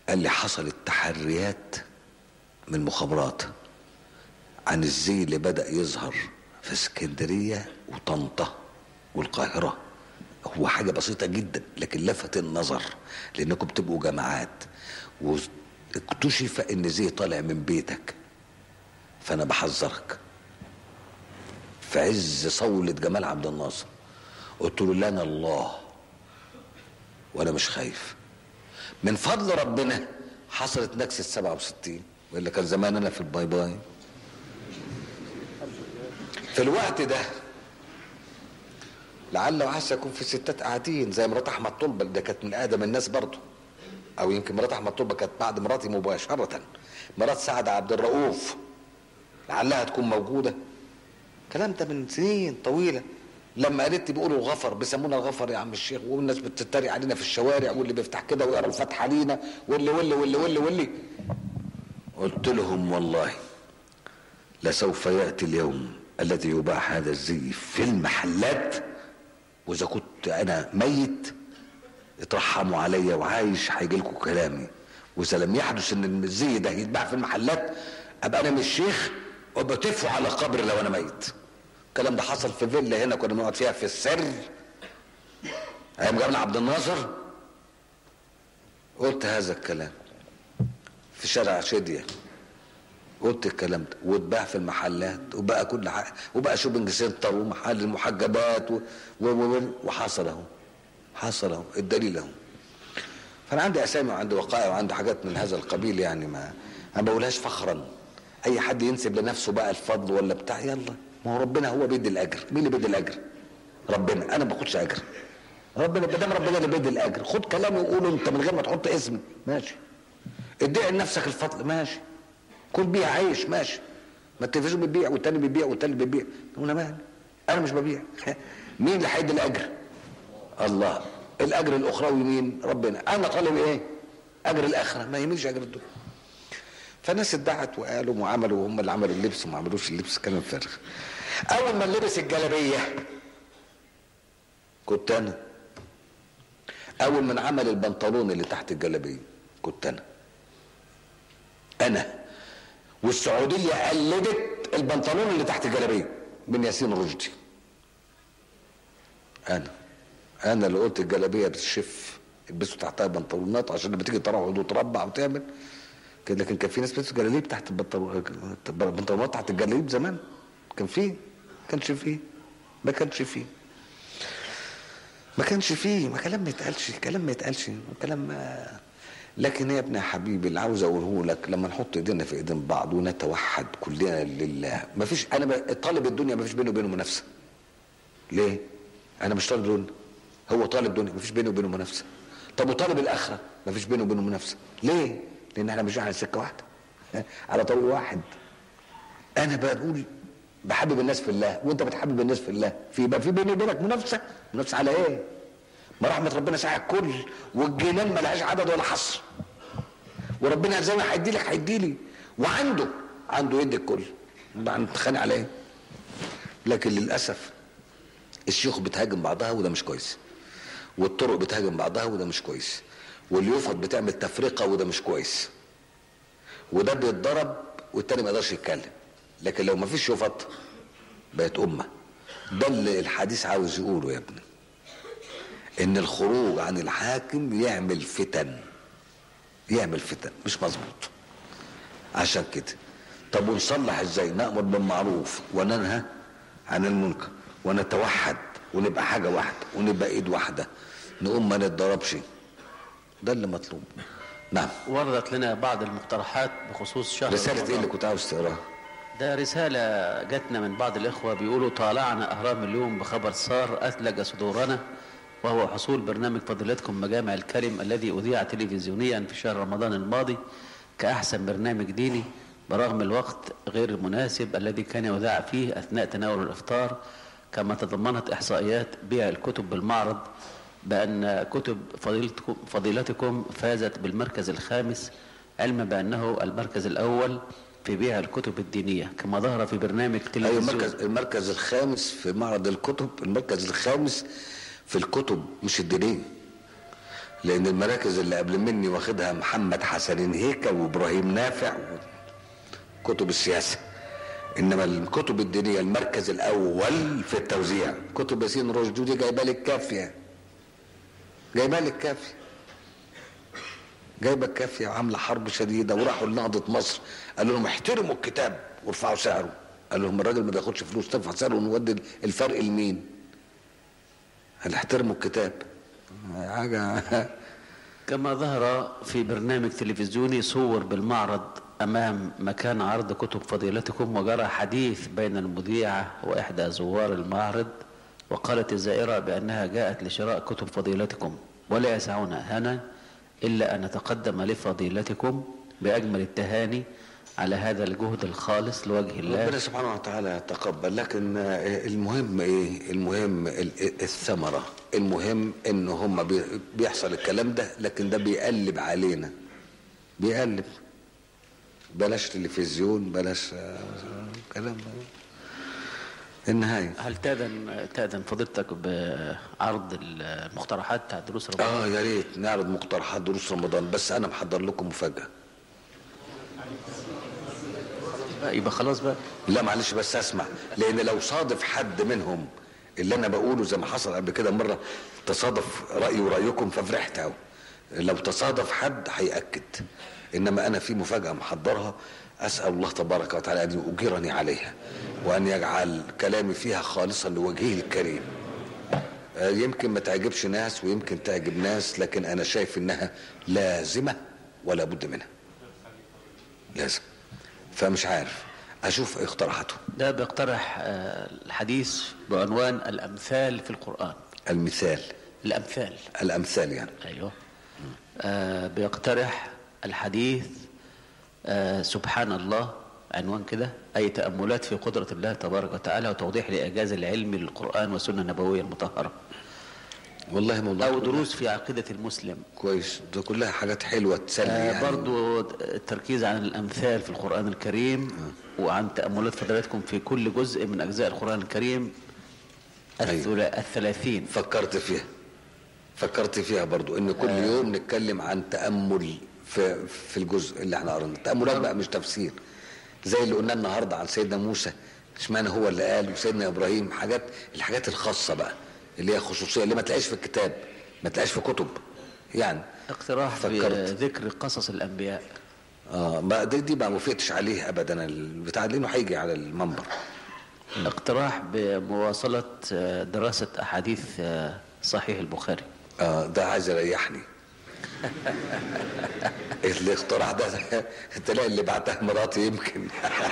قال لي حصلت تحريات من المخابرات عن الزي اللي بدأ يظهر في اسكندرية وطنطا والقاهرة هو حاجة بسيطة جدا لكن لفت النظر لأنكم بتبقوا جماعات واكتشف إن زي طالع من بيتك فأنا بحذرك في عز صولة جمال عبد الناصر قلت له لنا الله وأنا مش خايف من فضل ربنا حصلت نكسة 67 وإلا كان زمان أنا في الباي باي في الوقت ده لعل وعسى يكون في ستات قاعدين زي مرات احمد طلبه ده كانت من ادم الناس برضه او يمكن مرات احمد طلبه كانت بعد مراتي مباشره مرات سعد عبد الرؤوف لعلها تكون موجوده الكلام ده من سنين طويله لما قالت لي بيقولوا الغفر بيسمونا الغفر يا عم الشيخ والناس بتتريق علينا في الشوارع واللي بيفتح كده ويقرا الفاتحه لينا واللي واللي واللي واللي واللي قلت لهم والله لسوف ياتي اليوم الذي يباع هذا الزي في المحلات واذا كنت انا ميت اترحموا عليا وعايش هيجي لكم كلامي واذا لم يحدث ان الزي ده يتباع في المحلات ابقى انا مش شيخ وبتفوا على قبر لو انا ميت الكلام ده حصل في فيلا هنا كنا بنقعد فيها في السر ايام جمال عبد الناصر قلت هذا الكلام في شارع شديه قلت الكلام ده واتباع في المحلات وبقى كل حاجه وبقى شوبنج سنتر ومحل المحجبات و... و... و... وحصل اهو حصل اهو الدليل اهو فانا عندي اسامي وعندي وقائع وعندي حاجات من هذا القبيل يعني ما ما بقولهاش فخرا اي حد ينسب لنفسه بقى الفضل ولا بتاع يلا ما هو ربنا هو بيدي الاجر مين اللي بيدي الاجر ربنا انا ما باخدش اجر ربنا ما دام ربنا اللي بيدي الاجر خد كلامي وقوله انت من غير ما تحط اسمي ماشي ادعي لنفسك الفضل ماشي كل بيع عيش ماشي ما التلفزيون بيبيع والتاني بيبيع والتاني بيبيع وانا مالي انا مش ببيع مين اللي هيدي الاجر الله الاجر الاخروي مين ربنا انا طالب ايه اجر الاخره ما يهمنيش اجر الدنيا فالناس ادعت وقالوا وعملوا وهم اللي عملوا اللبس وما عملوش اللبس كلام فارغ اول ما لبس الجلابيه كنت انا اول من عمل البنطلون اللي تحت الجلابيه كنت انا انا والسعوديه قلدت البنطلون اللي تحت الجلابيه من ياسين رشدي انا انا اللي قلت الجلابيه بتشف البسوا تحتها بنطلونات عشان لما تيجي تروح وتربع وتعمل كده لكن كان في ناس بتلبس جلاليب تحت البنطلونات تحت الجلاليب زمان كان فيه كانش فيه ما كانش فيه ما كانش فيه ما كلام ما يتقالش كلام ما يتقالش كلام ما لكن يا ابني يا حبيبي اللي عاوز اقوله لك لما نحط ايدينا في ايدين بعض ونتوحد كلنا لله ما فيش انا ب... طالب الدنيا ما فيش بينه وبينه منافسه ليه انا مش طالب دنيا هو طالب دنيا ما فيش بينه وبينه منافسه طب وطالب الاخره ما فيش بينه وبينه منافسه ليه لان احنا مش على سكه واحده على طريق واحد انا بقول بحبب الناس في الله وانت بتحبب الناس في الله في يبقى في بيني وبينك منافسه منافسه على ايه ما رحمه ربنا ساعة الكل والجنان ملهاش عدد ولا حصر وربنا زي ما هيدي لك هيدي لي وعنده عنده يد الكل هنتخانق على ايه لكن للاسف الشيوخ بتهاجم بعضها وده مش كويس والطرق بتهاجم بعضها وده مش كويس واليوفط بتعمل تفرقه وده مش كويس وده بيتضرب والتاني ما يقدرش يتكلم لكن لو ما فيش يوفط بقت امه ده اللي الحديث عاوز يقوله يا ابني ان الخروج عن الحاكم يعمل فتن يعمل فتن مش مظبوط عشان كده طب ونصلح ازاي نامر بالمعروف وننهى عن المنكر ونتوحد ونبقى حاجه واحده ونبقى ايد واحده نقوم ما نتضربش ده اللي مطلوب نعم وردت لنا بعض المقترحات بخصوص شهر رساله ايه رمضان. اللي كنت عاوز تقراها ده رسالة جاتنا من بعض الإخوة بيقولوا طالعنا أهرام اليوم بخبر صار أثلج صدورنا وهو حصول برنامج فضيلتكم مجامع الكلم الذي أذيع تلفزيونيا في شهر رمضان الماضي كأحسن برنامج ديني برغم الوقت غير المناسب الذي كان يذاع فيه أثناء تناول الإفطار كما تضمنت إحصائيات بيع الكتب بالمعرض بأن كتب فضيلتكم, فضيلتكم فازت بالمركز الخامس علما بأنه المركز الأول في بيع الكتب الدينية كما ظهر في برنامج ايوه تلفزيون المركز المركز الخامس في معرض الكتب المركز الخامس في الكتب مش الدينيه لان المراكز اللي قبل مني واخدها محمد حسن هيكل وابراهيم نافع كتب السياسه انما الكتب الدينيه المركز الاول في التوزيع كتب ياسين رشدي دي جايبه لك كافيه جايبه لك كافيه جايبه كافيه وعامله حرب شديده وراحوا لنهضه مصر قالوا لهم احترموا الكتاب وارفعوا سعره قال لهم الراجل ما بياخدش فلوس ترفع سعره ونودي الفرق لمين؟ قال احترموا الكتاب حاجه كما ظهر في برنامج تلفزيوني صور بالمعرض أمام مكان عرض كتب فضيلتكم وجرى حديث بين المذيعة وإحدى زوار المعرض وقالت الزائرة بأنها جاءت لشراء كتب فضيلتكم ولا يسعنا هنا إلا أن نتقدم لفضيلتكم بأجمل التهاني على هذا الجهد الخالص لوجه الله ربنا سبحانه وتعالى يتقبل لكن آه، المهم ايه المهم ال- الثمرة المهم ان هم بي- بيحصل الكلام ده لكن ده بيقلب علينا بيقلب بلاش تلفزيون بلاش آه، كلام النهاية هل تأذن تأذن فضيلتك بعرض المقترحات بتاع دروس رمضان؟ اه يا ريت نعرض مقترحات دروس رمضان بس انا محضر لكم مفاجأة يبقى خلاص بقى لا معلش بس اسمع لان لو صادف حد منهم اللي انا بقوله زي ما حصل قبل كده مره تصادف رايي ورايكم ففرحت قوي لو تصادف حد هياكد انما انا في مفاجاه محضرها اسال الله تبارك وتعالى ان يؤجرني عليها وان يجعل كلامي فيها خالصا لوجهه الكريم آه، يمكن ما تعجبش ناس ويمكن تعجب ناس لكن انا شايف انها لازمه ولا بد منها لازم فمش عارف اشوف اقتراحاته ده بيقترح آه، الحديث بعنوان الأمثال في القرآن المثال الأمثال الامثال يعني أيوه آه بيقترح الحديث آه سبحان الله عنوان كده أي تأملات في قدرة الله تبارك وتعالى وتوضيح لإعجاز العلم للقرآن والسنة النبوية المطهرة والله موضوع أو دروس في عقيدة المسلم كويس ده كلها حاجات حلوه تسلي آه يعني برضو التركيز عن الأمثال في القرآن الكريم وعن تأملات فضلاتكم في كل جزء من أجزاء القرآن الكريم الثلا- الثلاثين فكرت فيها فكرت فيها برضو ان كل يوم نتكلم عن تامل في في الجزء اللي احنا قريناه تاملات بقى مش تفسير زي اللي قلنا النهارده عن سيدنا موسى اشمعنى هو اللي قال وسيدنا ابراهيم حاجات الحاجات الخاصه بقى اللي هي خصوصيه اللي ما تلاقيش في الكتاب ما تلاقيش في كتب يعني اقتراح فكرت. بذكر قصص الأنبياء اه ما دي, دي ما وافقتش عليه ابدا البتاع لانه هيجي على المنبر اقتراح بمواصلة آه، دراسة أحاديث آه، صحيح البخاري اه ده عايز يريحني الاقتراح ده تلاقي اللي بعتها مراتي يمكن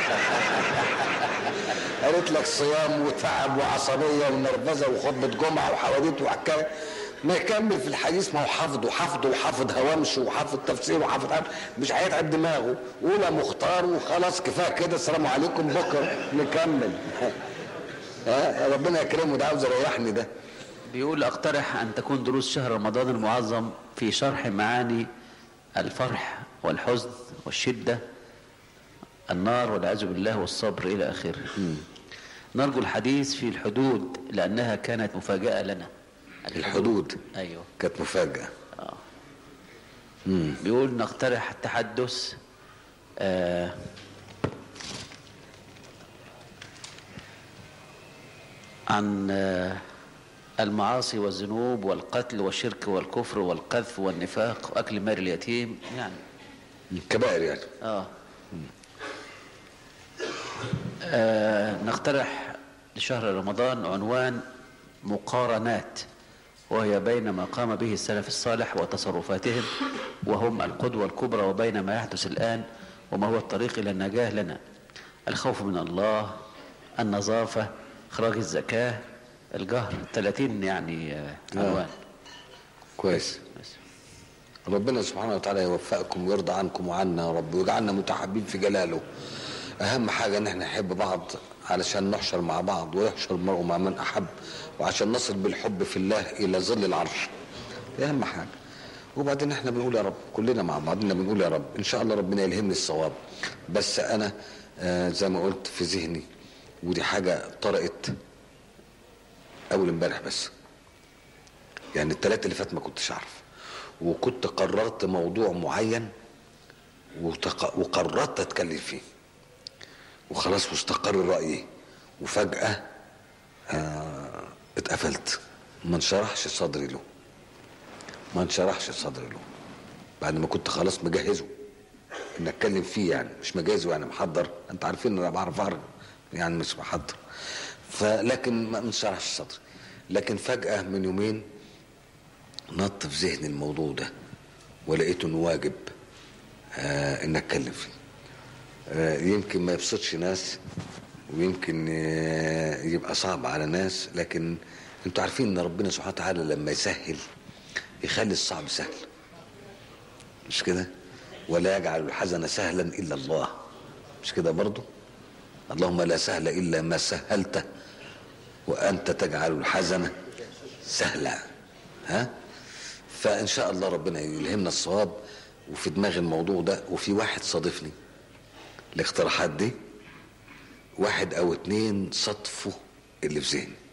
قالت لك صيام وتعب وعصبيه ونرفزه وخطبه جمعه وحواديت وحكايه ما يكمل في الحديث ما هو حافظ وحافظه وحافظ هوامشه وحافظ تفسيره وحافظ عم. مش هيتعب دماغه قول مختار وخلاص كفايه كده السلام عليكم بكره نكمل ها ربنا يكرمه ده عاوز يريحني ده بيقول اقترح أن تكون دروس شهر رمضان المعظم في شرح معاني الفرح والحزن والشدة النار والعياذ بالله والصبر إلى آخره نرجو الحديث في الحدود لأنها كانت مفاجأة لنا الحدود أيوه كانت مفاجأة بيقول نقترح التحدث آه عن آه المعاصي والذنوب والقتل والشرك والكفر والقذف والنفاق وأكل مال اليتيم يعني كبائر يعني آه. آه نقترح لشهر رمضان عنوان مقارنات وهي بين ما قام به السلف الصالح وتصرفاتهم وهم القدوة الكبرى وبين ما يحدث الآن وما هو الطريق إلى النجاة لنا الخوف من الله النظافة إخراج الزكاة الجهر 30 يعني آه، عنوان كويس بس. ربنا سبحانه وتعالى يوفقكم ويرضى عنكم وعنا يا رب ويجعلنا متحابين في جلاله اهم حاجه ان احنا نحب بعض علشان نحشر مع بعض ويحشر المرء مع من احب وعشان نصل بالحب في الله الى ظل العرش دي اهم حاجه وبعدين احنا بنقول يا رب كلنا مع بعضنا بنقول يا رب ان شاء الله ربنا يلهمني الصواب بس انا آه زي ما قلت في ذهني ودي حاجه طرقت اول امبارح بس يعني الثلاثة اللي فات ما كنتش اعرف وكنت قررت موضوع معين وتق... وقررت اتكلم فيه وخلاص واستقر رايي وفجاه آه اتقفلت ما انشرحش صدري له ما انشرحش صدري له بعد ما كنت خلاص مجهزه ان اتكلم فيه يعني مش مجهزه يعني محضر انت عارفين ان انا بعرف اعرف يعني مش محضر فلكن ما انشرحش صدري لكن فجاه من يومين نط في ذهني الموضوع ده ولقيته انه واجب آه ان اتكلم فيه آه يمكن ما يبسطش ناس ويمكن آه يبقى صعب على ناس لكن انتوا عارفين ان ربنا سبحانه وتعالى لما يسهل يخلي الصعب سهل مش كده ولا يجعل الحزن سهلا الا الله مش كده برضه اللهم لا سهل الا ما سهلته وانت تجعل الحزن سهلا ها فان شاء الله ربنا يلهمنا الصواب وفي دماغ الموضوع ده وفي واحد صادفني الاقتراحات دي واحد او اتنين صدفوا اللي في ذهني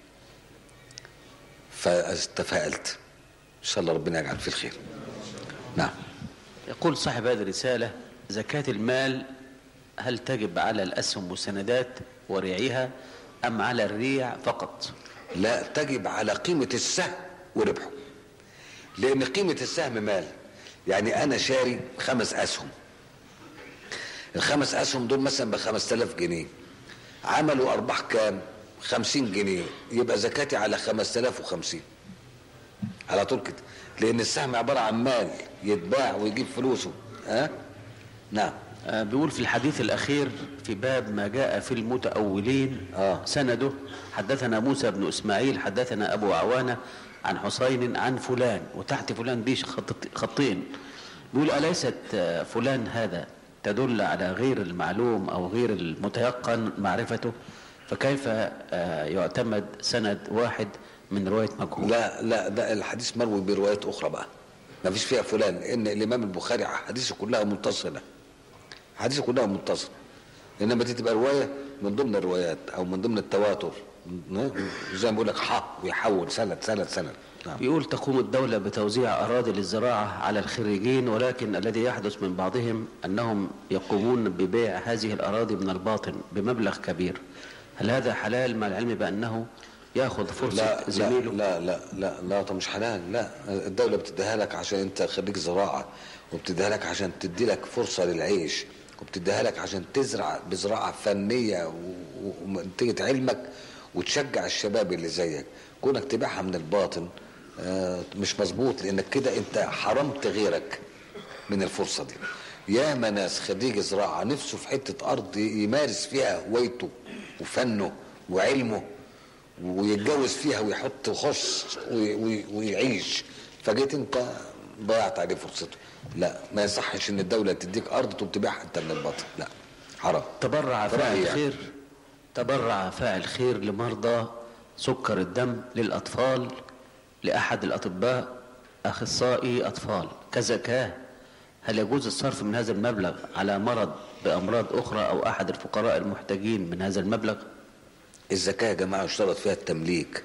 فاستفائلت ان شاء الله ربنا يجعل فيه الخير نعم يقول صاحب هذه الرسالة زكاة المال هل تجب على الأسهم والسندات وريعها أم على الريع فقط لا تجب على قيمة السهم وربحه لأن قيمة السهم مال يعني أنا شاري خمس أسهم الخمس أسهم دول مثلا بخمس تلاف جنيه عملوا أرباح كام خمسين جنيه يبقى زكاتي على خمس تلاف وخمسين على طول كده لأن السهم عبارة عن مال يتباع ويجيب فلوسه ها نعم آه، بيقول في الحديث الأخير في باب ما جاء في المتأولين آه. سنده حدثنا موسى بن إسماعيل حدثنا أبو عوانة عن حسين عن فلان وتحت فلان دي خط- خطين بيقول أليست آه، فلان هذا تدل على غير المعلوم أو غير المتيقن معرفته فكيف آه، يعتمد سند واحد من رواية مجهول لا لا ده الحديث مروي بروايات أخرى بقى ما فيش فيها فلان لأن الإمام البخاري حديثه كلها متصلة حديثه كلها متصلة إنما دي تبقى رواية من ضمن الروايات أو من ضمن التواتر زي ما بيقول لك ح ويحول سند سند سند نعم. بيقول تقوم الدولة بتوزيع أراضي للزراعة على الخريجين ولكن الذي يحدث من بعضهم أنهم يقومون ببيع هذه الأراضي من الباطن بمبلغ كبير هل هذا حلال مع العلم بأنه يأخذ فرصة لا لا زميله لا لا لا لا طب مش حلال لا الدولة بتديها لك عشان انت خريج زراعة وبتديها لك عشان تدي لك فرصة للعيش وبتديها لك عشان تزرع بزراعة فنية و- و- ونتيجة علمك وتشجع الشباب اللي زيك كونك تبيعها من الباطن آه، مش مظبوط لانك كده انت حرمت غيرك من الفرصة دي ياما ناس خريج زراعة نفسه في حتة أرض يمارس فيها هوايته وفنه وعلمه ويتجوز فيها ويحط خص وي- وي- ويعيش فجيت انت ضيعت عليه فرصته لا ما يصحش ان الدولة تديك أرض تقوم تبيعها انت من الباطن لا حرام تبرع فاعل رأيي يعني. خير تبرع فاعل خير لمرضى سكر الدم للأطفال لأحد الأطباء أخصائي أطفال كزكاة هل يجوز الصرف من هذا المبلغ على مرض بأمراض أخرى أو أحد الفقراء المحتاجين من هذا المبلغ الزكاة يا جماعة اشترط فيها التمليك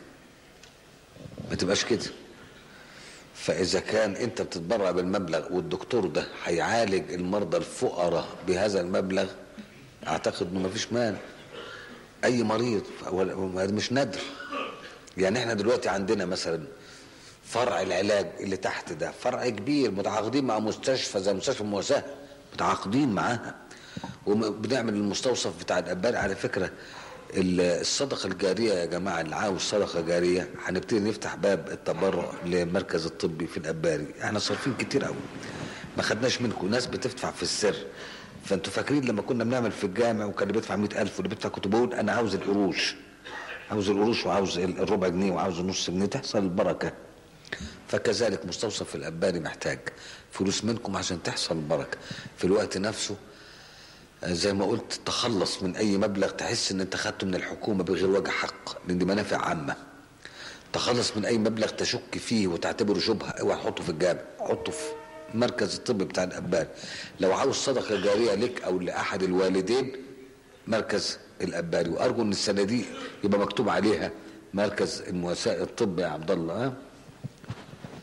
ما تبقاش كده فإذا كان أنت بتتبرع بالمبلغ والدكتور ده هيعالج المرضى الفقراء بهذا المبلغ أعتقد إنه مفيش مانع أي مريض ولا- هذا مش ندر يعني إحنا دلوقتي عندنا مثلا فرع العلاج اللي تحت ده فرع كبير متعاقدين مع مستشفى زي مستشفى المواساة متعاقدين معاها وبنعمل المستوصف بتاع الأبار على فكرة ال- الصدقة الجارية يا جماعة اللي عاوز صدقة جارية هنبتدي نفتح باب التبرع للمركز الطبي في الأباري احنا صارفين كتير قوي ما خدناش منكم ناس بتدفع في السر فانتوا فاكرين لما كنا بنعمل في الجامع وكان اللي بيدفع 100000 واللي بيدفع كنت بقول انا عاوز القروش عاوز القروش وعاوز الربع جنيه وعاوز النص جنيه تحصل البركه فكذلك مستوصف الأباري محتاج فلوس منكم عشان تحصل البركة في الوقت نفسه آه، زي ما قلت تخلص من أي مبلغ تحس إن أنت خدته من الحكومة بغير وجه حق لأن دي منافع عامة تخلص من أي مبلغ تشك فيه وتعتبره شبهة اوعى تحطه في الجامع حطه في مركز الطب بتاع الأباري لو عاوز صدقة جارية لك أو لأحد الوالدين مركز الأباري وأرجو إن الصناديق يبقى مكتوب عليها مركز المواساة الطب يا عبد الله ها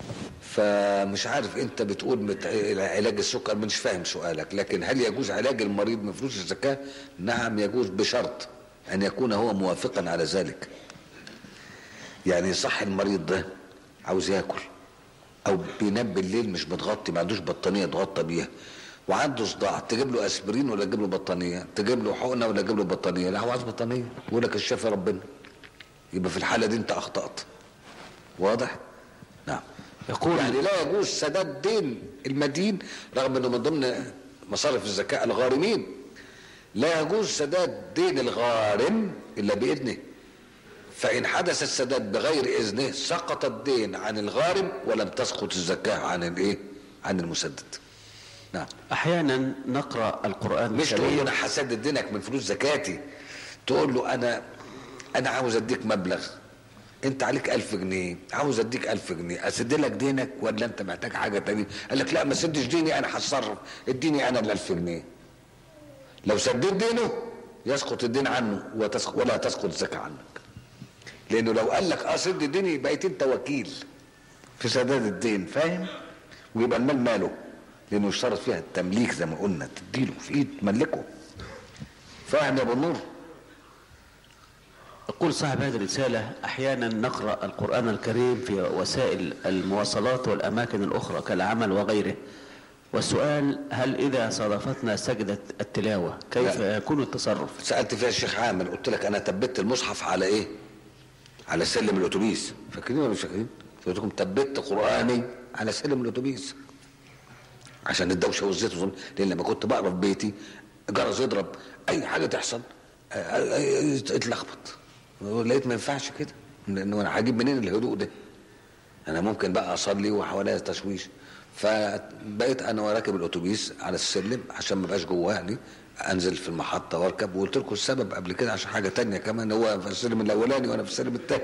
فمش عارف انت بتقول مت... علاج السكر مش فاهم سؤالك لكن هل يجوز علاج المريض من فلوس الزكاة نعم يجوز بشرط ان يكون هو موافقا على ذلك يعني صح المريض ده عاوز ياكل او بينام بالليل مش متغطي ما عندوش بطانيه يتغطى بيها وعنده صداع تجيب له اسبرين ولا تجيب له بطانيه تجيب له حقنه ولا تجيب له بطانيه لا هو عايز بطانيه يقول لك الشافي ربنا يبقى في الحاله دي انت اخطات واضح نعم يقول يعني لا يجوز سداد دين المدين رغم انه من ضمن مصارف الزكاه الغارمين لا يجوز سداد دين الغارم الا باذنه فإن حدث السداد بغير إذنه سقط الدين عن الغارم ولم تسقط الزكاة عن الإيه؟ عن المسدد. نعم. أحيانا نقرأ القرآن مش تقول له الكريم أنا هسدد دينك من فلوس زكاتي. تقول له أنا أنا عاوز أديك مبلغ. أنت عليك ألف جنيه، عاوز أديك ألف جنيه، أسد لك دينك ولا أنت محتاج حاجة تانية؟ قال لك لا ما سدش ديني أنا هتصرف، اديني أنا الألف جنيه. لو سددت دينه يسقط الدين عنه وتسقط ولا تسقط الزكاة عنك. لانه لو قال لك اه سد الدين بقيت انت وكيل في سداد الدين فاهم ويبقى المال ماله لانه يشترط فيها التمليك زي ما قلنا تديله في ايد تملكه فاهم يا ابو النور يقول صاحب هذه الرسالة أحيانا نقرأ القرآن الكريم في وسائل المواصلات والأماكن الأخرى كالعمل وغيره والسؤال هل إذا صادفتنا سجدة التلاوة كيف لا. يكون التصرف سالت فيها الشيخ عامر قلت لك انا ثبت المصحف على ايه على سلم الاتوبيس فاكرين ولا مش فاكرين قلت لكم ثبت قراني على سلم الاتوبيس عشان الدوشه والزيت والظلم لان لما كنت بقرا في بيتي جرس يضرب اي حاجه تحصل آه، آه، آه، اتلخبط لقيت ما ينفعش كده لانه انا هجيب منين الهدوء ده انا ممكن بقى اصلي وحواليا تشويش فبقيت انا وراكب الاتوبيس على السلم عشان ما بقاش جواه يعني انزل في المحطه واركب وقلت لكم السبب قبل كده عشان حاجه تانية كمان هو في السلم الاولاني وانا في السلم الثاني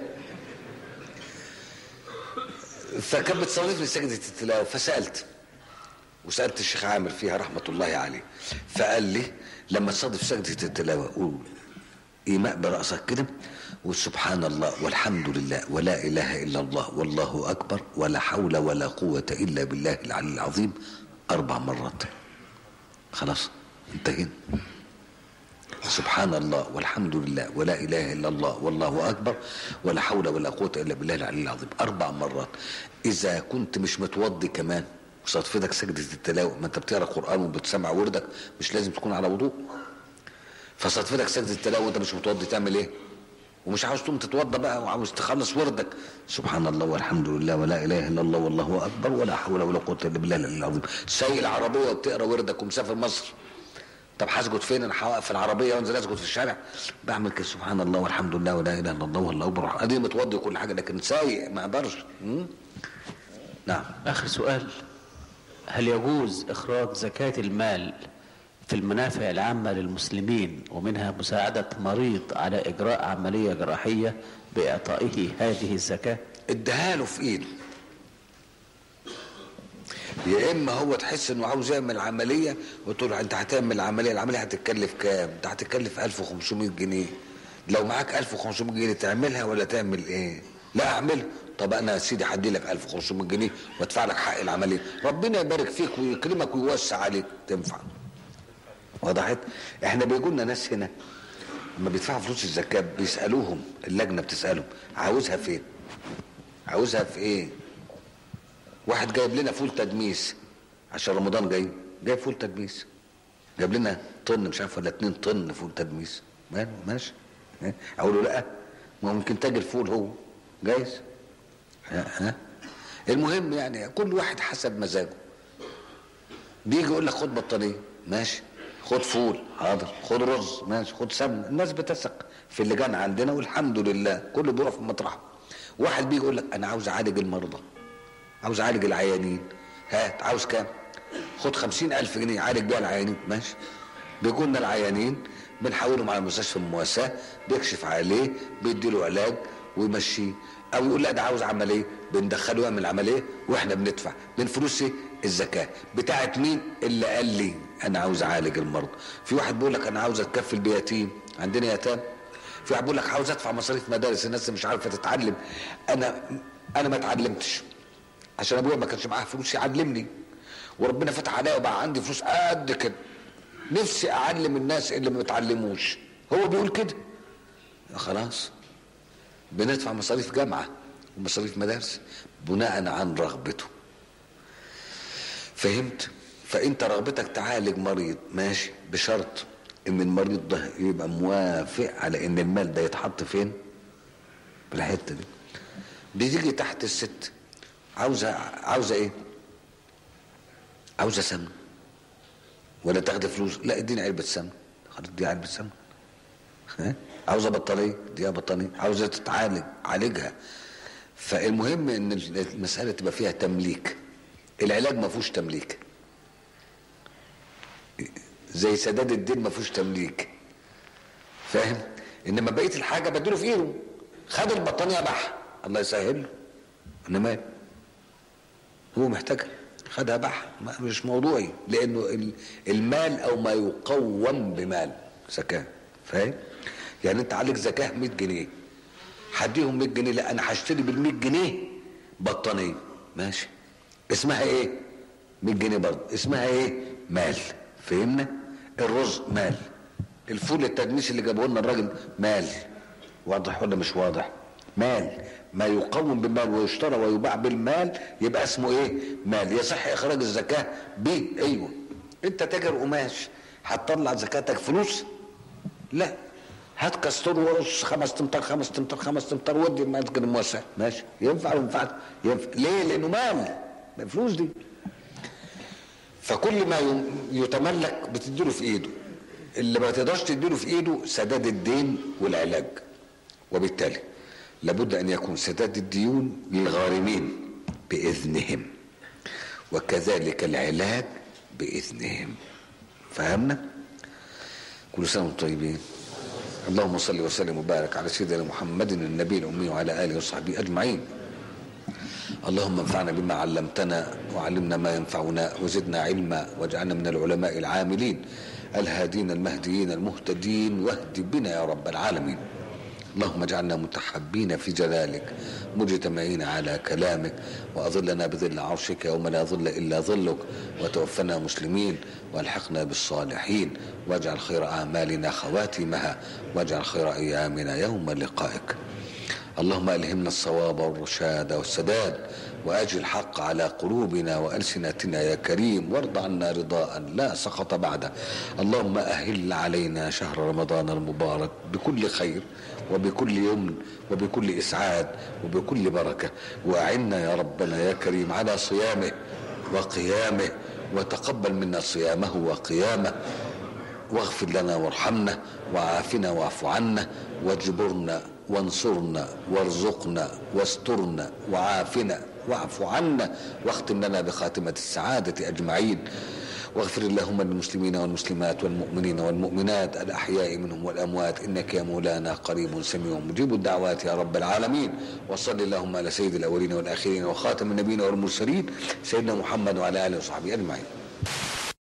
فكانت بتصادفني سجدة التلاوة فسألت وسألت الشيخ عامر فيها رحمة الله عليه فقال لي لما تصادف سجدة التلاوة قول إيماء برأسك كده وسبحان الله والحمد لله ولا إله إلا الله والله أكبر ولا حول ولا قوة إلا بالله العلي العظيم أربع مرات خلاص انتهينا سبحان الله والحمد لله ولا اله الا الله والله اكبر ولا حول ولا قوه الا بالله العلي العظيم اربع مرات اذا كنت مش متوضي كمان وصدفتك سجده التلاوه ما انت بتقرا قران وبتسمع وردك مش لازم تكون على وضوء فصدفتك سجده التلاوه وانت مش متوضي تعمل ايه ومش عاوز تقوم تتوضى بقى وعاوز تخلص وردك سبحان الله والحمد لله ولا اله الا الله والله اكبر ولا حول ولا قوه الا بالله العلي العظيم سايق العربيه وبتقرا وردك ومسافر مصر طب هسجد فين انا هوقف في العربيه وانزل اسجد في الشارع بعمل كده سبحان الله والحمد لله ولا اله الا الله والله اكبر ادي متوضي وكل حاجه لكن سايق ما اقدرش م? نعم آخر سؤال هل يجوز إخراج زكاة المال في المنافع العامة للمسلمين ومنها مساعدة مريض على إجراء عملية جراحية بإعطائه هذه الزكاة اديها له في ايده يا اما هو تحس انه عاوز يعمل عمليه وتقول له انت هتعمل العمليه العمليه هتتكلف كام؟ انت هتتكلف 1500 جنيه لو معاك 1500 جنيه تعملها ولا تعمل ايه؟ لا اعملها طب انا يا سيدي هدي لك 1500 جنيه وادفع لك حق العمليه ربنا يبارك فيك ويكرمك ويوسع عليك تنفع وضحت احنا بيجوا لنا ناس هنا لما بيدفعوا فلوس الزكاه بيسالوهم اللجنه بتسالهم عاوزها فين عاوزها في ايه واحد جايب لنا فول تدميس عشان رمضان جاي جايب فول تدميس جاب لنا طن مش عارف ولا اتنين طن فول تدميس ماله ماشي ها؟ اقول له لا ما ممكن تاجر فول هو جايز ها ها المهم يعني كل واحد حسب مزاجه بيجي يقول لك خد بطانيه ماشي خد فول حاضر خد رز ماشي خد سمنه الناس بتثق في اللجان عندنا والحمد لله كله بيروح في مطرحه واحد بيجي يقول لك انا عاوز اعالج المرضى عاوز اعالج العيانين هات عاوز كام خد خمسين الف جنيه عالج بيها العيانين ماشي بيجوا لنا العيانين بنحولهم على مستشفى المواساة بيكشف عليه بيديله علاج ويمشيه او يقول لا ده عاوز عمليه بندخله يعمل عمليه واحنا بندفع من فلوس إيه؟ الزكاه بتاعت مين اللي قال لي انا عاوز اعالج المرضى في واحد بيقول لك انا عاوز اتكفل بيتيم عندنا يتام في واحد بيقول لك عاوز ادفع مصاريف مدارس الناس مش عارفه تتعلم انا انا ما اتعلمتش عشان ابويا ما كانش معاه فلوس يعلمني وربنا فتح عليا وبقى عندي فلوس قد كده نفسي اعلم الناس اللي ما بتعلموش هو بيقول كده خلاص بندفع مصاريف جامعه ومصاريف مدارس بناء عن رغبته فهمت فانت رغبتك تعالج مريض ماشي بشرط ان المريض ده يبقى موافق على ان المال ده يتحط فين في الحته دي بتيجي تحت الست عاوزه عاوزه ايه عاوزه سمن ولا تاخد فلوس لا اديني علبه سمن خلاص دي علبه سمن ها عاوزه بطاريه اديها بطاريه عاوزه تتعالج عالجها فالمهم ان المساله تبقى فيها تمليك العلاج ما فيهوش تمليك زي سداد الدين ما فيهوش تمليك فاهم انما بقيه الحاجه بديله في ايده خد البطانيه باعها الله يسهل له انما إيه؟ هو محتاجها خدها باعها ما- مش موضوعي لانه ال- المال او ما يقوم بمال زكاه فاهم يعني انت عليك زكاه 100 جنيه هديهم 100 جنيه لا انا هشتري بال 100 جنيه بطانيه ماشي اسمها ايه 100 جنيه برضه اسمها ايه مال فهمنا الرز مال الفول التدميس اللي جابه لنا الراجل مال واضح ولا مش واضح مال ما يقوم بالمال ويشترى ويباع بالمال يبقى اسمه ايه مال يصح اخراج الزكاه به ايوه انت تاجر قماش هتطلع زكاتك فلوس لا هات كاستور ورص خمس تمتار خمس تمتار خمس تمتار ودي المسجد الموسع ماشي ينفع ولا ينفع ينفع ليه لانه مال الفلوس دي فكل ما يم- يتملك بتديله في ايده اللي ما تقدرش تديله في ايده سداد الدين والعلاج وبالتالي لابد ان يكون سداد الديون للغارمين باذنهم وكذلك العلاج باذنهم فهمنا كل سنه وانتم طيبين اللهم صل وسلم وبارك على سيدنا محمد النبي الامي وعلى اله وصحبه اجمعين اللهم انفعنا بما علمتنا وعلمنا ما ينفعنا وزدنا علما واجعلنا من العلماء العاملين الهادين المهديين المهتدين واهد بنا يا رب العالمين اللهم اجعلنا متحبين في جلالك مجتمعين على كلامك واظلنا بظل عرشك يوم لا ظل الا ظلك وتوفنا مسلمين والحقنا بالصالحين واجعل خير اعمالنا خواتمها واجعل خير ايامنا يوم لقائك اللهم الهمنا الصواب والرشاد والسداد واجل الحق على قلوبنا والسنتنا يا كريم وارض عنا رضاء لا سخط بعده اللهم اهل علينا شهر رمضان المبارك بكل خير وبكل يمن وبكل اسعاد وبكل بركه واعنا يا ربنا يا كريم على صيامه وقيامه وتقبل منا صيامه وقيامه واغفر لنا وارحمنا وعافنا واعف عنا واجبرنا وانصرنا وارزقنا واسترنا وعافنا واعف عنا واختم لنا بخاتمة السعادة أجمعين واغفر اللهم للمسلمين والمسلمات والمؤمنين والمؤمنات الأحياء منهم والأموات إنك يا مولانا قريب سميع مجيب الدعوات يا رب العالمين وصل اللهم على سيد الأولين والآخرين وخاتم النبيين والمرسلين سيدنا محمد وعلى آله وصحبه أجمعين